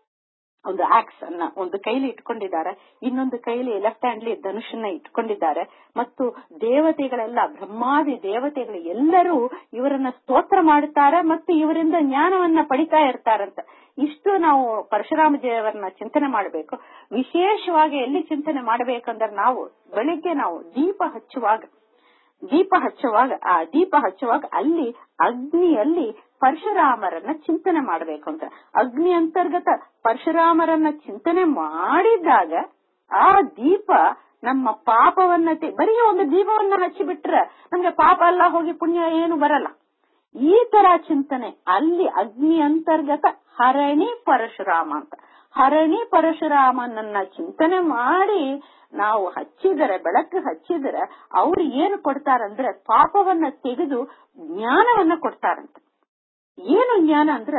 ಒಂದು ಆಕ್ಸ್ ಅನ್ನ ಒಂದು ಕೈಲಿ ಇಟ್ಕೊಂಡಿದ್ದಾರೆ ಇನ್ನೊಂದು ಕೈಲಿ ಲೆಫ್ಟ್ ಹ್ಯಾಂಡ್ಲಿ ಧನುಷನ್ನ ಇಟ್ಕೊಂಡಿದ್ದಾರೆ ಮತ್ತು ದೇವತೆಗಳೆಲ್ಲ ಬ್ರಹ್ಮಾದಿ ದೇವತೆಗಳು ಎಲ್ಲರೂ ಇವರನ್ನ ಸ್ತೋತ್ರ ಮಾಡುತ್ತಾರೆ ಮತ್ತು ಇವರಿಂದ ಜ್ಞಾನವನ್ನ ಪಡಿತಾ ಇರ್ತಾರಂತ ಇಷ್ಟು ನಾವು ಪರಶುರಾಮ ದೇವರನ್ನ ಚಿಂತನೆ ಮಾಡಬೇಕು ವಿಶೇಷವಾಗಿ ಎಲ್ಲಿ ಚಿಂತನೆ ಮಾಡಬೇಕಂದ್ರೆ ನಾವು ಬೆಳಿಗ್ಗೆ ನಾವು ದೀಪ ಹಚ್ಚುವಾಗ ದೀಪ ಹಚ್ಚುವಾಗ ಆ ದೀಪ ಹಚ್ಚುವಾಗ ಅಲ್ಲಿ ಅಗ್ನಿಯಲ್ಲಿ ಪರಶುರಾಮರನ್ನ ಚಿಂತನೆ ಮಾಡಬೇಕು ಅಂತ ಅಗ್ನಿ ಅಂತರ್ಗತ ಪರಶುರಾಮರನ್ನ ಚಿಂತನೆ ಮಾಡಿದಾಗ ಆ ದೀಪ ನಮ್ಮ ಪಾಪವನ್ನ ತೆ- ಬರೀ ಒಂದು ದೀಪವನ್ನ ಹಚ್ಚಿಬಿಟ್ರೆ ನಮ್ಗೆ ಪಾಪ ಎಲ್ಲ ಹೋಗಿ ಪುಣ್ಯ ಏನು ಬರಲ್ಲ ಈ ತರ ಚಿಂತನೆ ಅಲ್ಲಿ ಅಗ್ನಿ ಅಂತರ್ಗತ ಹರಣಿ ಪರಶುರಾಮ ಅಂತ ಹರಣಿ ಪರಶುರಾಮನನ್ನ ಚಿಂತನೆ ಮಾಡಿ ನಾವು ಹಚ್ಚಿದರೆ ಬೆಳಕು ಹಚ್ಚಿದರೆ ಅವ್ರು ಏನು ಕೊಡ್ತಾರಂದ್ರೆ ಪಾಪವನ್ನ ತೆಗೆದು ಜ್ಞಾನವನ್ನ ಕೊಡ್ತಾರಂತೆ ಏನು ಜ್ಞಾನ ಅಂದ್ರ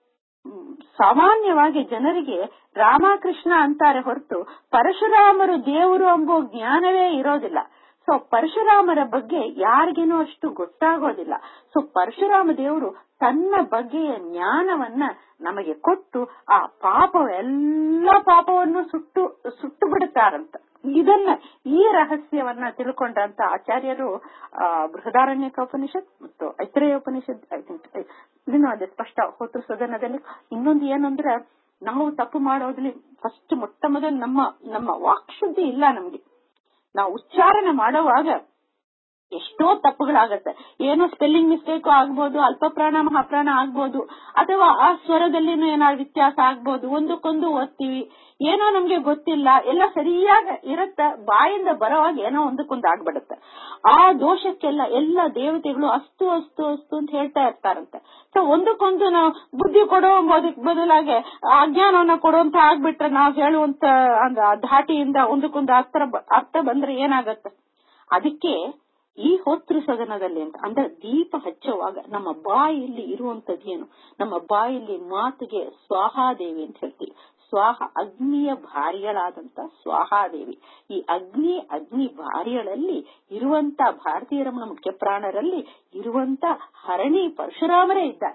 ಮ್, ಸಾಮಾನ್ಯವಾಗಿ ಜನರಿಗೆ ರಾಮಕೃಷ್ಣ ಅಂತಾರೆ ಹೊರತು ಪರಶುರಾಮರು ದೇವರು ಎಂಬೋ ಜ್ಞಾನವೇ ಇರೋದಿಲ್ಲ ಸೊ ಪರಶುರಾಮರ ಬಗ್ಗೆ ಯಾರಿಗೇನೂ ಅಷ್ಟು ಗೊತ್ತಾಗೋದಿಲ್ಲ ಸೊ ಪರಶುರಾಮ ದೇವರು ತನ್ನ ಬಗ್ಗೆಯ ಜ್ಞಾನವನ್ನ ನಮಗೆ ಕೊಟ್ಟು ಆ ಪಾಪ ಎಲ್ಲ ಪಾಪವನ್ನು ಸುಟ್ಟು ಸುಟ್ಟು ಬಿಡುತ್ತಾರಂತ ಇದನ್ನ ಈ ರಹಸ್ಯವನ್ನ ತಿಳ್ಕೊಂಡಂತ ಆಚಾರ್ಯರು ಆ ಬೃಹದಾರಣ್ಯಕ ಉಪನಿಷತ್ ಮತ್ತು ಐತ್ರೇಯ ಉಪನಿಷತ್ ಐ ಥಿಂಕ್ ಇದನ್ನು ಅದೇ ಸ್ಪಷ್ಟ ಹೋತು ಸದನದಲ್ಲಿ ಇನ್ನೊಂದು ಏನಂದ್ರೆ ನಾವು ತಪ್ಪು ಮಾಡೋದ್ರಲ್ಲಿ ಫಸ್ಟ್ ಮೊಟ್ಟ ಮೊದಲು ನಮ್ಮ ನಮ್ಮ ವಾಕ್ಶುದ್ಧಿ ಇಲ್ಲ ನಮ್ಗೆ ನಾವು ಉಚ್ಚಾರಣೆ ಮಾಡುವಾಗ ಎಷ್ಟೋ ತಪ್ಪುಗಳಾಗತ್ತೆ ಏನೋ ಸ್ಪೆಲ್ಲಿಂಗ್ ಮಿಸ್ಟೇಕ್ ಆಗ್ಬೋದು ಅಲ್ಪ ಪ್ರಾಣ ಮಹಾಪ್ರಾಣ ಆಗ್ಬೋದು ಅಥವಾ ಆ ಸ್ವರದಲ್ಲಿನೂ ಏನಾದ್ರು ವ್ಯತ್ಯಾಸ ಆಗ್ಬೋದು ಒಂದಕ್ಕೊಂದು ಓದ್ತೀವಿ ಏನೋ ನಮ್ಗೆ ಗೊತ್ತಿಲ್ಲ ಎಲ್ಲ ಸರಿಯಾಗಿ ಇರತ್ತ ಬಾಯಿಂದ ಬರೋವಾಗ ಏನೋ ಒಂದಕ್ಕೊಂದು ಆಗ್ಬಿಡುತ್ತೆ ಆ ದೋಷಕ್ಕೆಲ್ಲ ಎಲ್ಲ ದೇವತೆಗಳು ಅಸ್ತು ಅಸ್ತು ಅಸ್ತು ಅಂತ ಹೇಳ್ತಾ ಇರ್ತಾರಂತೆ ಸೊ ಒಂದಕ್ಕೊಂದು ನಾವು ಬುದ್ಧಿ ಕೊಡೋ ಎಂಬುದಕ್ಕೆ ಬದಲಾಗಿ ಅಜ್ಞಾನವನ್ನ ಕೊಡುವಂತ ಆಗ್ಬಿಟ್ರೆ ನಾವು ಹೇಳುವಂತ ಅಂದ್- ಆ ಧಾಟಿಯಿಂದ ಒಂದಕ್ಕೊಂದು ಅರ್ಥ ಬ- ಅರ್ಥ ಬಂದ್ರೆ ಏನಾಗತ್ತೆ ಅದಕ್ಕೆ ಈ ಹೋತೃ ಸದನದಲ್ಲಿ ಅಂತ ಅಂದ್ರೆ ದೀಪ ಹಚ್ಚುವಾಗ ನಮ್ಮ ಬಾಯಲ್ಲಿ ಇರುವಂತದ್ದೇನು ನಮ್ಮ ಬಾಯಲ್ಲಿ ಮಾತಿಗೆ ಸ್ವಾಹಾದೇವಿ ಅಂತ ಹೇಳ್ತೀವಿ ಸ್ವಾಹ ಅಗ್ನಿಯ ಭಾರ್ಯಳಾದಂತ ಸ್ವಾಹಾದೇವಿ ಈ ಅಗ್ನಿ ಅಗ್ನಿ ಭಾರ್ಯಗಳಲ್ಲಿ ಇರುವಂತ ಭಾರತೀಯ ರಮಣ ಮುಖ್ಯ ಪ್ರಾಣರಲ್ಲಿ ಇರುವಂತ ಹರಣಿ ಪರಶುರಾಮರೇ ಇದ್ದಾರೆ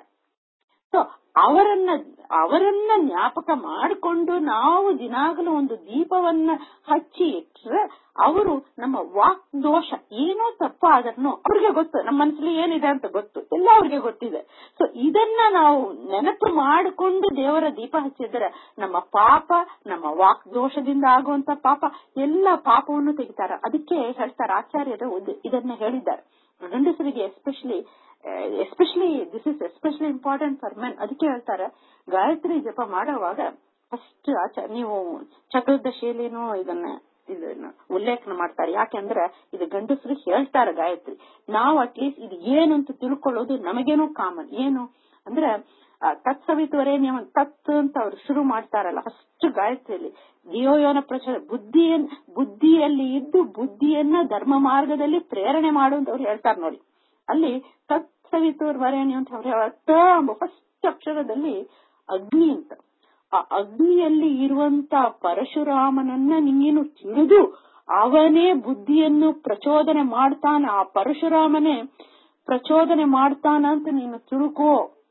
ಸೊ ಅವರನ್ನ ಅವರನ್ನ ಜ್ಞಾಪಕ ಮಾಡಿಕೊಂಡು ನಾವು ದಿನಾಗಲೂ ಒಂದು ದೀಪವನ್ನ ಹಚ್ಚಿ ಇಟ್ರೆ ಅವರು ನಮ್ಮ ವಾಕ್ ದೋಷ ಏನೋ ತಪ್ಪಾದ್ರೂ ಅವ್ರಿಗೆ ಗೊತ್ತು ನಮ್ಮ ಮನಸ್ಸಲ್ಲಿ ಏನಿದೆ ಅಂತ ಗೊತ್ತು ಎಲ್ಲ ಅವ್ರಿಗೆ ಗೊತ್ತಿದೆ ಸೊ ಇದನ್ನ ನಾವು ನೆನಪು ಮಾಡಿಕೊಂಡು ದೇವರ ದೀಪ ಹಚ್ಚಿದ್ರೆ ನಮ್ಮ ಪಾಪ ನಮ್ಮ ವಾಕ್ ದೋಷದಿಂದ ಆಗುವಂತ ಪಾಪ ಎಲ್ಲ ಪಾಪವನ್ನು ತೆಗಿತಾರ ಅದಕ್ಕೆ ಹೇಳ್ತಾರೆ ಆಚಾರ್ಯರು ಒಂದು- ಇದನ್ನ ಹೇಳಿದ್ದಾರೆ ಗಂಡಸರಿಗೆ especially especially this is especially important for men ಅದಕ್ಕೆ ಹೇಳ್ತಾರೆ ಗಾಯತ್ರಿ ಜಪ ಮಾಡುವಾಗ ಫಸ್ಟ್ ಆಚ ನೀವು ಚಕ್ರದಶಿಯಲ್ಲಿನೂ ಇದನ್ನ ಇದನ್ನ ಉಲ್ಲೇಖನ ಮಾಡ್ತಾರೆ ಯಾಕೆಂದ್ರೆ ಇದು ಗಂಡಸರು ಹೇಳ್ತಾರೆ ಗಾಯತ್ರಿ ನಾವು ಅಟ್ಲೀಸ್ಟ್ ಇದು ಏನು ಅಂತ ತಿಳ್ಕೊಳ್ಳೋದು ನಮಗೇನೋ ಕಾಮನ್ ಏನು ಅಂದ್ರೆ ಆ, ತತ್ಸವಿತುವರೇ ನೀವು ತತ್ ಅಂತ ಅವ್ರು ಶುರು ಮಾಡ್ತಾರಲ್ಲ ಫಸ್ಟ್ ಗಾಯತ್ರಿಯಲ್ಲಿ ದಿಯೋಯೋನ ಪ್ರಚಾರ ಬುದ್ಧಿಯನ್ ಬುದ್ಧಿಯಲ್ಲಿ ಇದ್ದು ಬುದ್ಧಿಯನ್ನ ಧರ್ಮ ಮಾರ್ಗದಲ್ಲಿ ಪ್ರೇರಣೆ ಮಾಡು ಅಂತ ಅವ್ರು ಹೇಳ್ತಾರೆ ನೋಡಿ ಅಲ್ಲಿ ತತ್ಸವಿತುರ್ ವರೇಣಿ ಅಂತ ಅವ್ರು ಹೇಳ ಫಸ್ಟ್ ಅಕ್ಷರದಲ್ಲಿ ಅಗ್ನಿ ಅಂತ ಆ ಅಗ್ನಿಯಲ್ಲಿ ಇರುವಂತ ಪರಶುರಾಮನನ್ನ ನೀನು ತಿಳಿದು ಅವನೇ ಬುದ್ಧಿಯನ್ನು ಪ್ರಚೋದನೆ ಮಾಡ್ತಾನ ಆ ಪರಶುರಾಮನೇ ಪ್ರಚೋದನೆ ಮಾಡ್ತಾನ ಅಂತ ನೀನು ತಿಳ್ಕೋ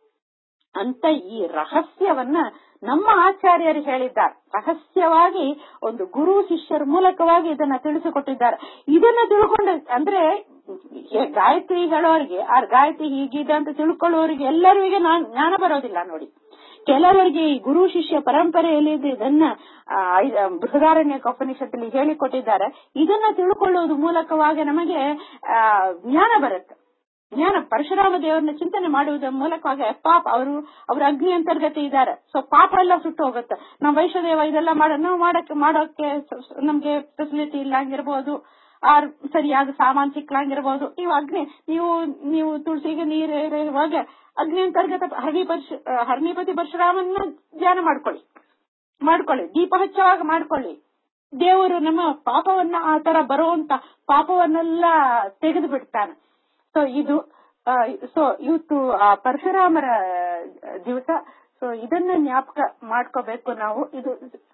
ಅಂತ ಈ ರಹಸ್ಯವನ್ನ ನಮ್ಮ ಆಚಾರ್ಯರು ಹೇಳಿದ್ದಾರೆ ರಹಸ್ಯವಾಗಿ ಒಂದು ಗುರು ಶಿಷ್ಯರ ಮೂಲಕವಾಗಿ ಇದನ್ನ ತಿಳಿಸಿಕೊಟ್ಟಿದ್ದಾರೆ ಇದನ್ನ ತಿಳ್ಕೊಂಡ ಅಂದ್ರೆ ಹೇ- ಗಾಯತ್ರಿ ಹೇಳೋರಿಗೆ ಆ ಗಾಯತ್ರಿ ಹೀಗಿದೆ ಅಂತ ತಿಳ್ಕೊಳ್ಳೋರಿಗೆ ಎಲ್ಲರಿಗೆ ನಾನ್- ಜ್ಞಾನ ಬರೋದಿಲ್ಲ ನೋಡಿ ಕೆಲವರಿಗೆ ಈ ಗುರು ಶಿಷ್ಯ ಪರಂಪರೆಯಲ್ಲಿ ಇದು- ಇದನ್ನ ಆ, ಐ- ಬೃಹದಾರಣ್ಯ ಉಪನಿಷತ್ತಲ್ಲಿ ಹೇಳಿಕೊಟ್ಟಿದ್ದಾರೆ ಇದನ್ನ ತಿಳ್ಕೊಳ್ಳೋದು ಮೂಲಕವಾಗಿ ನಮಗೆ ಆ, ಜ್ಞಾನ ಬರುತ್ತೆ ಜ್ಞಾನ ಪರಶುರಾಮ ದೇವರನ್ನ ಚಿಂತನೆ ಮಾಡುವುದರ ಮೂಲಕವಾಗಿ ಪಾಪ ಅವರು ಅವ್ರ ಅಗ್ನಿ ಅಂತರ್ಗತ ಇದ್ದಾರೆ ಸೊ ಪಾಪ ಎಲ್ಲ ಸುಟ್ಟು ಹೋಗುತ್ತೆ ನಾವು ವೈಶ್ವದೇವ ಇದೆಲ್ಲ ಮಾಡ ನಾವು ಮಾಡಕ್ಕೆ ಮಾಡೋಕೆ ಸ- ಸ- ನಮ್ಗೆ ಫೆಸಿಲಿಟಿ ಇಲ್ಲ ಹಂಗಿರ್ಬೋದು ಆರ್ ಸರಿಯಾದ ಸಾಮಾನ್ ಸಿಕ್ಲಂಗಿರ್ಬೋದು ನೀವು ಅಗ್ನಿ ನೀವು ನೀವು ತುಳಸಿಗೆ ನೀರು ಇರುವಾಗ ಅಗ್ನಿ ಅಂತರ್ಗತ ಹರಣಿ ಪರಶು ಹರಣಿಪತಿ ಪರಶುರಾಮನ್ನ ಧ್ಯಾನ ಮಾಡ್ಕೊಳ್ಳಿ ಮಾಡ್ಕೊಳ್ಳಿ ದೀಪ ಹಚ್ಚುವಾಗ ಮಾಡ್ಕೊಳ್ಳಿ ದೇವರು ನಮ್ಮ ಪಾಪವನ್ನ ಆ ತರ ಬರುವಂತ ಪಾಪವನ್ನೆಲ್ಲ ತೆಗೆದು ಬಿಡ್ತಾನೆ ಸೊ ಇದು ಸೊ ಇವತ್ತು ಆ ಪರಶುರಾಮರ ದಿವಸ ಸೊ ಇದನ್ನ ಜ್ಞಾಪಕ ಮಾಡ್ಕೋಬೇಕು ನಾವು ಇದು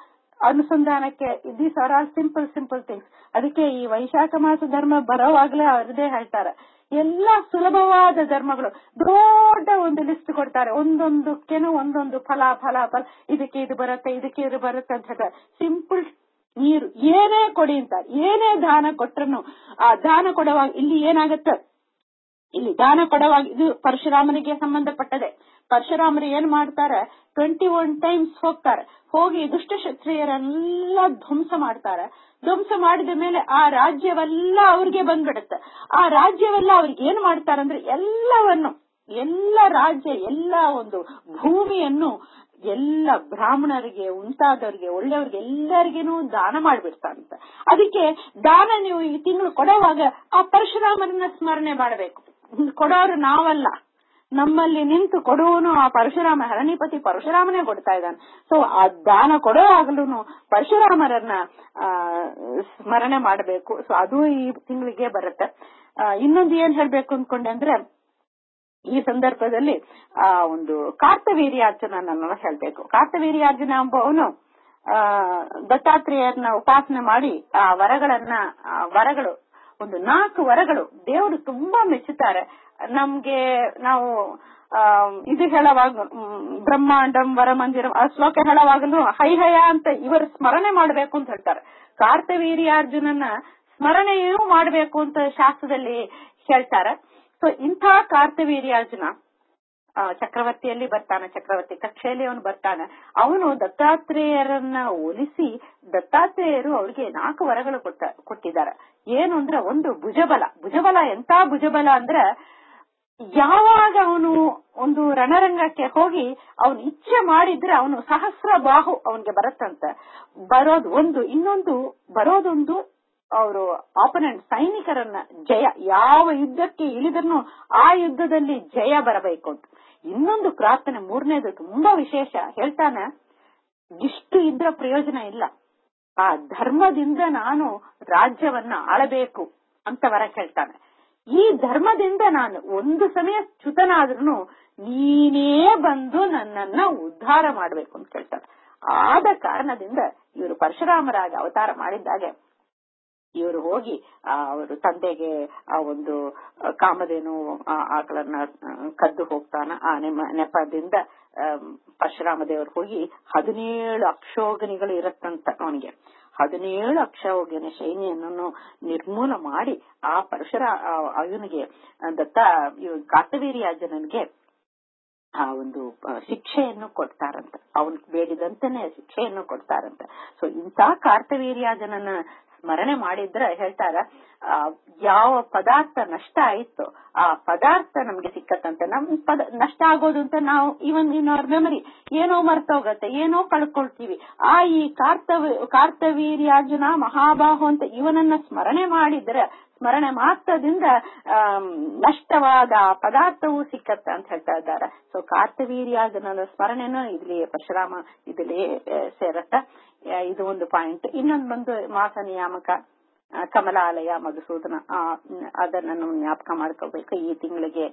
ಅನುಸಂಧಾನಕ್ಕೆ these are all simple simple things ಅದಕ್ಕೆ ಈ ವೈಶಾಖ ಮಾಸ ಧರ್ಮ ಬರೋವಾಗ್ಲೇ ಅವ್ರದೇ ಹೇಳ್ತಾರೆ ಎಲ್ಲ ಸುಲಭವಾದ ಧರ್ಮಗಳು ದೊಡ್ಡ ಒಂದು ಲಿಸ್ಟ್ ಕೊಡ್ತಾರೆ ಒಂದೊಂದಕ್ಕೇನು ಒಂದೊಂದು ಫಲ ಫಲ ಫಲ ಇದಕ್ಕೆ ಇದು ಬರುತ್ತೆ ಇದಕ್ಕೆ ಇದು ಬರುತ್ತೆ ಅಂತ ಹೇಳ್ತಾರೆ ಸಿಂಪಲ್ ನೀರು ಏನೇ ಕೊಡಿ ಅಂತ ಏನೇ ದಾನ ಕೊಟ್ರು ಆ ದಾನ ಕೊಡುವಾಗ ಇಲ್ಲಿ ಏನಾಗುತ್ತೆ ಇಲ್ಲಿ ದಾನ ಕೊಡುವಾಗ ಇದು ಪರಶುರಾಮನಿಗೆ ಸಂಬಂಧಪಟ್ಟದೆ ಪರಶುರಾಮರು ಏನ್ ಮಾಡ್ತಾರೆ ಟ್ವೆಂಟಿ ಒನ್ ಟೈಮ್ಸ್ ಹೋಗ್ತಾರೆ ಹೋಗಿ ದುಷ್ಟ ಕ್ಷತ್ರಿಯರೆಲ್ಲ ಧ್ವಂಸ ಮಾಡ್ತಾರೆ ಧ್ವಂಸ ಮಾಡಿದ ಮೇಲೆ ಆ ರಾಜ್ಯವೆಲ್ಲ ಅವ್ರಿಗೆ ಬಂದ್ಬಿಡುತ್ತೆ ಆ ರಾಜ್ಯವೆಲ್ಲ ಅವ್ರಿಗೆ ಏನ್ ಮಾಡ್ತಾರಂದ್ರೆ ಎಲ್ಲವನ್ನು ಎಲ್ಲ ರಾಜ್ಯ ಎಲ್ಲ ಒಂದು ಭೂಮಿಯನ್ನು ಎಲ್ಲ ಬ್ರಾಹ್ಮಣರಿಗೆ ಉಂಟಾದವರಿಗೆ ಒಳ್ಳೆಯವ್ರಿಗೆ ಎಲ್ಲರಿಗೇನು ದಾನ ಮಾಡ್ಬಿಡ್ತಾರಂತ ಅದಕ್ಕೆ ದಾನ ನೀವು ಈ ತಿಂಗಳು ಕೊಡುವಾಗ ಆ ಪರಶುರಾಮರನ್ನ ಸ್ಮರಣೆ ಮಾಡಬೇಕು ಕೊಡೋರು ನಾವಲ್ಲ ನಮ್ಮಲ್ಲಿ ನಿಂತು ಕೊಡುವನು ಆ ಪರಶುರಾಮ ಹರಣಿಪತಿ ಪರಶುರಾಮನೇ ಕೊಡ್ತಾ ಇದ್ದಾನೆ ಸೊ ಆ ದಾನ ಕೊಡುವಾಗಲೂ ಪರಶುರಾಮರನ್ನ ಆ ಸ್ಮರಣೆ ಮಾಡಬೇಕು ಸೊ ಅದು ಈ ತಿಂಗಳಿಗೆ ಬರುತ್ತೆ ಇನ್ನೊಂದು ಏನ್ ಹೇಳ್ಬೇಕು ಅನ್ಕೊಂಡೆ ಅಂದ್ರೆ ಈ ಸಂದರ್ಭದಲ್ಲಿ ಆ ಒಂದು ಕಾರ್ತವೀರ್ಯಾರ್ಜುನ ನಾನು ಹೇಳ್ಬೇಕು ಕಾರ್ತವೀರ್ಯಾರ್ಜುನ ಎಂಬವನು ಆ ದತ್ತಾತ್ರೇಯರನ್ನ ಉಪಾಸನೆ ಮಾಡಿ ಆ ವರಗಳನ್ನ ಆ ವರಗಳು ಒಂದು ನಾಲ್ಕು ವರಗಳು ದೇವರು ತುಂಬಾ ಮೆಚ್ಚುತ್ತಾರೆ ನಮ್ಗೆ ನಾವು ಆ ಇದು ಹೇಳುವಾಗ ಬ್ರಹ್ಮಾಂಡಂ ವರಮಂದಿರಂ ಆ ಶ್ಲೋಕ ಹೇಳುವಾಗಲೂ ಹೈ ಹಯ ಅಂತ ಇವರು ಸ್ಮರಣೆ ಮಾಡಬೇಕು ಅಂತ ಹೇಳ್ತಾರೆ ಕಾರ್ತವೀರ್ಯಾರ್ಜುನನ ಸ್ಮರಣೆಯೂ ಮಾಡಬೇಕು ಅಂತ ಶಾಸ್ತ್ರದಲ್ಲಿ ಹೇಳ್ತಾರೆ ಸೊ ಇಂಥ ಕಾರ್ತವೀರ್ಯಾರ್ಜುನ ಚಕ್ರವರ್ತಿಯಲ್ಲಿ ಬರ್ತಾನೆ ಚಕ್ರವರ್ತಿ ಕಕ್ಷೆಯಲ್ಲಿ ಅವನು ಬರ್ತಾನೆ ಅವನು ದತ್ತಾತ್ರೇಯರನ್ನ ಹೋಲಿಸಿ ದತ್ತಾತ್ರೇಯರು ಅವ್ರಿಗೆ ನಾಲ್ಕು ವರಗಳು ಕೊಟ್ಟ ಕೊಟ್ಟಿದ್ದಾರೆ ಏನು ಅಂದ್ರೆ ಒಂದು ಭುಜಬಲ ಭುಜಬಲ ಎಂತ ಭುಜಬಲ ಅಂದ್ರೆ ಯಾವಾಗ ಅವನು ಒಂದು ರಣರಂಗಕ್ಕೆ ಹೋಗಿ ಅವನು ಇಚ್ಛೆ ಮಾಡಿದ್ರೆ ಅವನು ಸಹಸ್ರ ಬಾಹು ಅವನಿಗೆ ಬರುತ್ತಂತೆ ಬರೋದು ಒಂದು ಇನ್ನೊಂದು ಬರೋದೊಂದು ಅವರು ಆಪನೆಂಟ್ ಸೈನಿಕರನ್ನ ಜಯ ಯಾವ ಯುದ್ಧಕ್ಕೆ ಇಳಿದ್ರು ಆ ಯುದ್ಧದಲ್ಲಿ ಜಯ ಬರಬೇಕು ಅಂತ ಇನ್ನೊಂದು ಪ್ರಾರ್ಥನೆ ಮೂರನೇದು ತುಂಬಾ ವಿಶೇಷ ಹೇಳ್ತಾನೆ ಇಷ್ಟು ಇದ್ರ ಪ್ರಯೋಜನ ಇಲ್ಲ ಆ ಧರ್ಮದಿಂದ ನಾನು ರಾಜ್ಯವನ್ನ ಆಳಬೇಕು ಅಂತ ವರ ಹೇಳ್ತಾನೆ ಈ ಧರ್ಮದಿಂದ ನಾನು ಒಂದು ಸಮಯ ಚ್ಯುತನಾದ್ರೂ ನೀನೇ ಬಂದು ನನ್ನನ್ನ ಉದ್ಧಾರ ಮಾಡ್ಬೇಕು ಅಂತ ಕೇಳ್ತಾರೆ ಆದ ಕಾರಣದಿಂದ ಇವರು ಪರಶುರಾಮರಾಗಿ ಅವತಾರ ಮಾಡಿದ್ದಾಗೆ ಇವರು ಹೋಗಿ ಅವರು ತಂದೆಗೆ ಆ ಒಂದು ಕಾಮಧೇನು ಆಕಳನ್ನ ಕದ್ದು ಹೋಗ್ತಾನ ಆ ನೆಪ ನೆಪದಿಂದ ಪರಶುರಾಮ ದೇವರು ಹೋಗಿ ಹದಿನೇಳು ಅಕ್ಷೋಗನಿಗಳು ಇರತ್ತಂತ ಅವನಿಗೆ ಹದಿನೇಳು ಅಕ್ಷೋಗನ ಸೈನ್ಯನನ್ನು ನಿರ್ಮೂಲ ಮಾಡಿ ಆ ಪರಶುರ ಅವನಿಗೆ ದತ್ತ ಕಾರ್ತವೀರ್ಯಾಜನನ್ಗೆ ಆ ಒಂದು ಶಿಕ್ಷೆಯನ್ನು ಕೊಡ್ತಾರಂತ ಅವನ್ ಬೇಡಿದಂತೆನೆ ಶಿಕ್ಷೆಯನ್ನು ಕೊಡ್ತಾರಂತ ಸೊ ಇಂಥ ಕಾರ್ತವೀರ್ಯಾಜನನ್ನ ಸ್ಮರಣೆ ಮಾಡಿದ್ರೆ ಹೇಳ್ತಾರ ಯಾವ ಪದಾರ್ಥ ನಷ್ಟ ಆಯ್ತು ಆ ಪದಾರ್ಥ ನಮ್ಗೆ ಸಿಕ್ಕತ್ತಂತೆ ನಮ್ ಪದ ನಷ್ಟ ಆಗೋದು ಅಂತ ನಾವು ಇವನ್ ಇನ್ ಅವರ್ ಮೆಮರಿ ಏನೋ ಮರ್ತೋಗತ್ತೆ ಏನೋ ಕಳ್ಕೊಳ್ತೀವಿ ಆ ಈ ಕಾರ್ತವ ಕಾರ್ತವೀರ್ಯಾರ್ಜುನ ಮಹಾಬಾಹು ಅಂತ ಇವನನ್ನ ಸ್ಮರಣೆ ಮಾಡಿದ್ರೆ ಸ್ಮರಣೆ ಮಾತ್ರದಿಂದ ನಷ್ಟವಾದ ಪದಾರ್ಥವೂ ಸಿಕ್ಕತ್ತ ಅಂತ ಹೇಳ್ತಾ ಇದ್ದಾರೆ ಸೊ ಕಾರ್ತವೀರ್ಯಾರ್ಜುನನ ಸ್ಮರಣೆನೂ ಇಲ್ಲಿ ಪರಶುರಾಮ ಇದರಲ್ಲಿ ಸೇರತ್ತ ಇದು ಒಂದು ಪಾಯಿಂಟ್ ಇನ್ನೊಂದು ಬಂದು ಮಾಸ ನಿಯಾಮಕ ಕಮಲಾಲಯ ಮಧುಸೂದನ ಅದನ್ನ ನಾವು ಜ್ಞಾಪಕ ಮಾಡ್ಕೋಬೇಕು ಈ ತಿಂಗಳಿಗೆ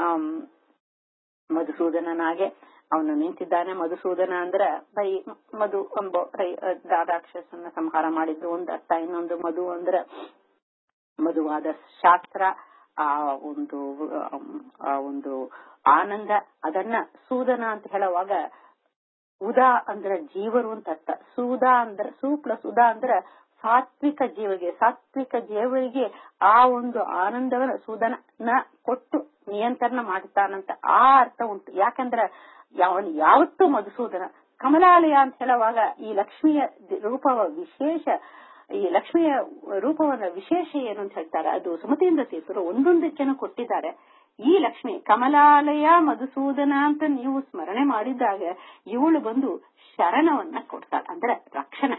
ಮಧುಸೂದನನಾಗೆ ಅವನು ನಿಂತಿದ್ದಾನೆ ಮಧುಸೂದನ ಅಂದ್ರೆ ಬೈ ಮಧು ಎಂಬ ರಾಕ್ಷಸನ್ನ ಸಂಹಾರ ಮಾಡಿದ್ದು ಒಂದು ಅರ್ಥ ಇನ್ನೊಂದು ಮಧು ಅಂದ್ರೆ ಮಧುವಾದ ಶಾಸ್ತ್ರ ಆ ಒಂದು ಆ ಒಂದು ಆನಂದ ಅದನ್ನ ಸೂದನ ಅಂತ ಹೇಳುವಾಗ ಉದಾ ಅಂದ್ರೆ ಜೀವರು ಅಂತ ಅರ್ಥ ಸೂದಾ ಅಂದ್ರೆ ಸೂ ಪ್ಲಸ್ ಉದಾ ಅಂದ್ರೆ ಸಾತ್ವಿಕ ಜೀವರಿಗೆ ಸಾತ್ವಿಕ ಜೀವರಿಗೆ ಆ ಒಂದು ಆನಂದವನ್ನ ಸೂದನ ಕೊಟ್ಟು ನಿಯಂತ್ರಣ ಮಾಡ್ತಾನಂತ ಆ ಅರ್ಥ ಉಂಟು ಯಾಕಂದ್ರೆ ಅವನು ಯಾವತ್ತೂ ಮಧುಸೂದನ ಕಮಲಾಲಯ ಅಂತ ಹೇಳುವಾಗ ಈ ಲಕ್ಷ್ಮಿಯ ರೂಪವ ವಿಶೇಷ ಈ ಲಕ್ಷ್ಮಿಯ ರೂಪವನ್ನ ವಿಶೇಷ ಏನು ಅಂತ ಹೇಳ್ತಾರೆ ಅದು ಸುಮತಿಯಿಂದ ತೀರ್ಥರು ಒಂದೊಂದಕ್ಕೆನೂ ಕೊಟ್ಟಿದ್ದಾರೆ ಈ ಲಕ್ಷ್ಮಿ ಕಮಲಾಲಯ ಮಧುಸೂದನ ಅಂತ ನೀವು ಸ್ಮರಣೆ ಮಾಡಿದಾಗ ಇವಳು ಬಂದು ಶರಣವನ್ನ ಕೊಡ್ತಾಳೆ ಅಂದ್ರೆ ರಕ್ಷಣೆ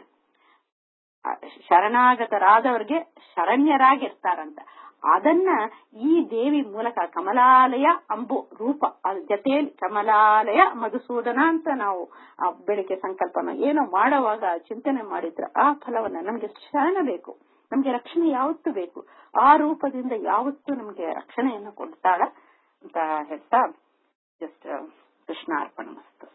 ಶರಣಾಗತರಾದವರಿಗೆ ಶರಣ್ಯರಾಗಿರ್ತಾರಂತ ಅದನ್ನ ಈ ದೇವಿ ಮೂಲಕ ಕಮಲಾಲಯ ಅಂಬು ರೂಪ ಅದ್ರ ಜೊತೆಯಲ್ಲಿ ಕಮಲಾಲಯ ಮಧುಸೂದನ ಅಂತ ನಾವು ಬೆಳಿಗ್ಗೆ ಸಂಕಲ್ಪನ ಏನೋ ಮಾಡುವಾಗ ಚಿಂತನೆ ಮಾಡಿದ್ರೆ ಆ ಫಲವನ್ನ ನಮ್ಗೆ ಶರಣ ಬೇಕು ನಮ್ಗೆ ರಕ್ಷಣೆ ಯಾವತ್ತೂ ಬೇಕು ಆ ರೂಪದಿಂದ ಯಾವತ್ತೂ ನಮ್ಗೆ ರಕ್ಷಣೆಯನ್ನು ಕೊಡ್ತಾಳ ಅಂತ ಹೇಳ್ತಾ ಜಸ್ಟ್ ಕೃಷ್ಣ ಅರ್ಪಣ ಮಸ್ತು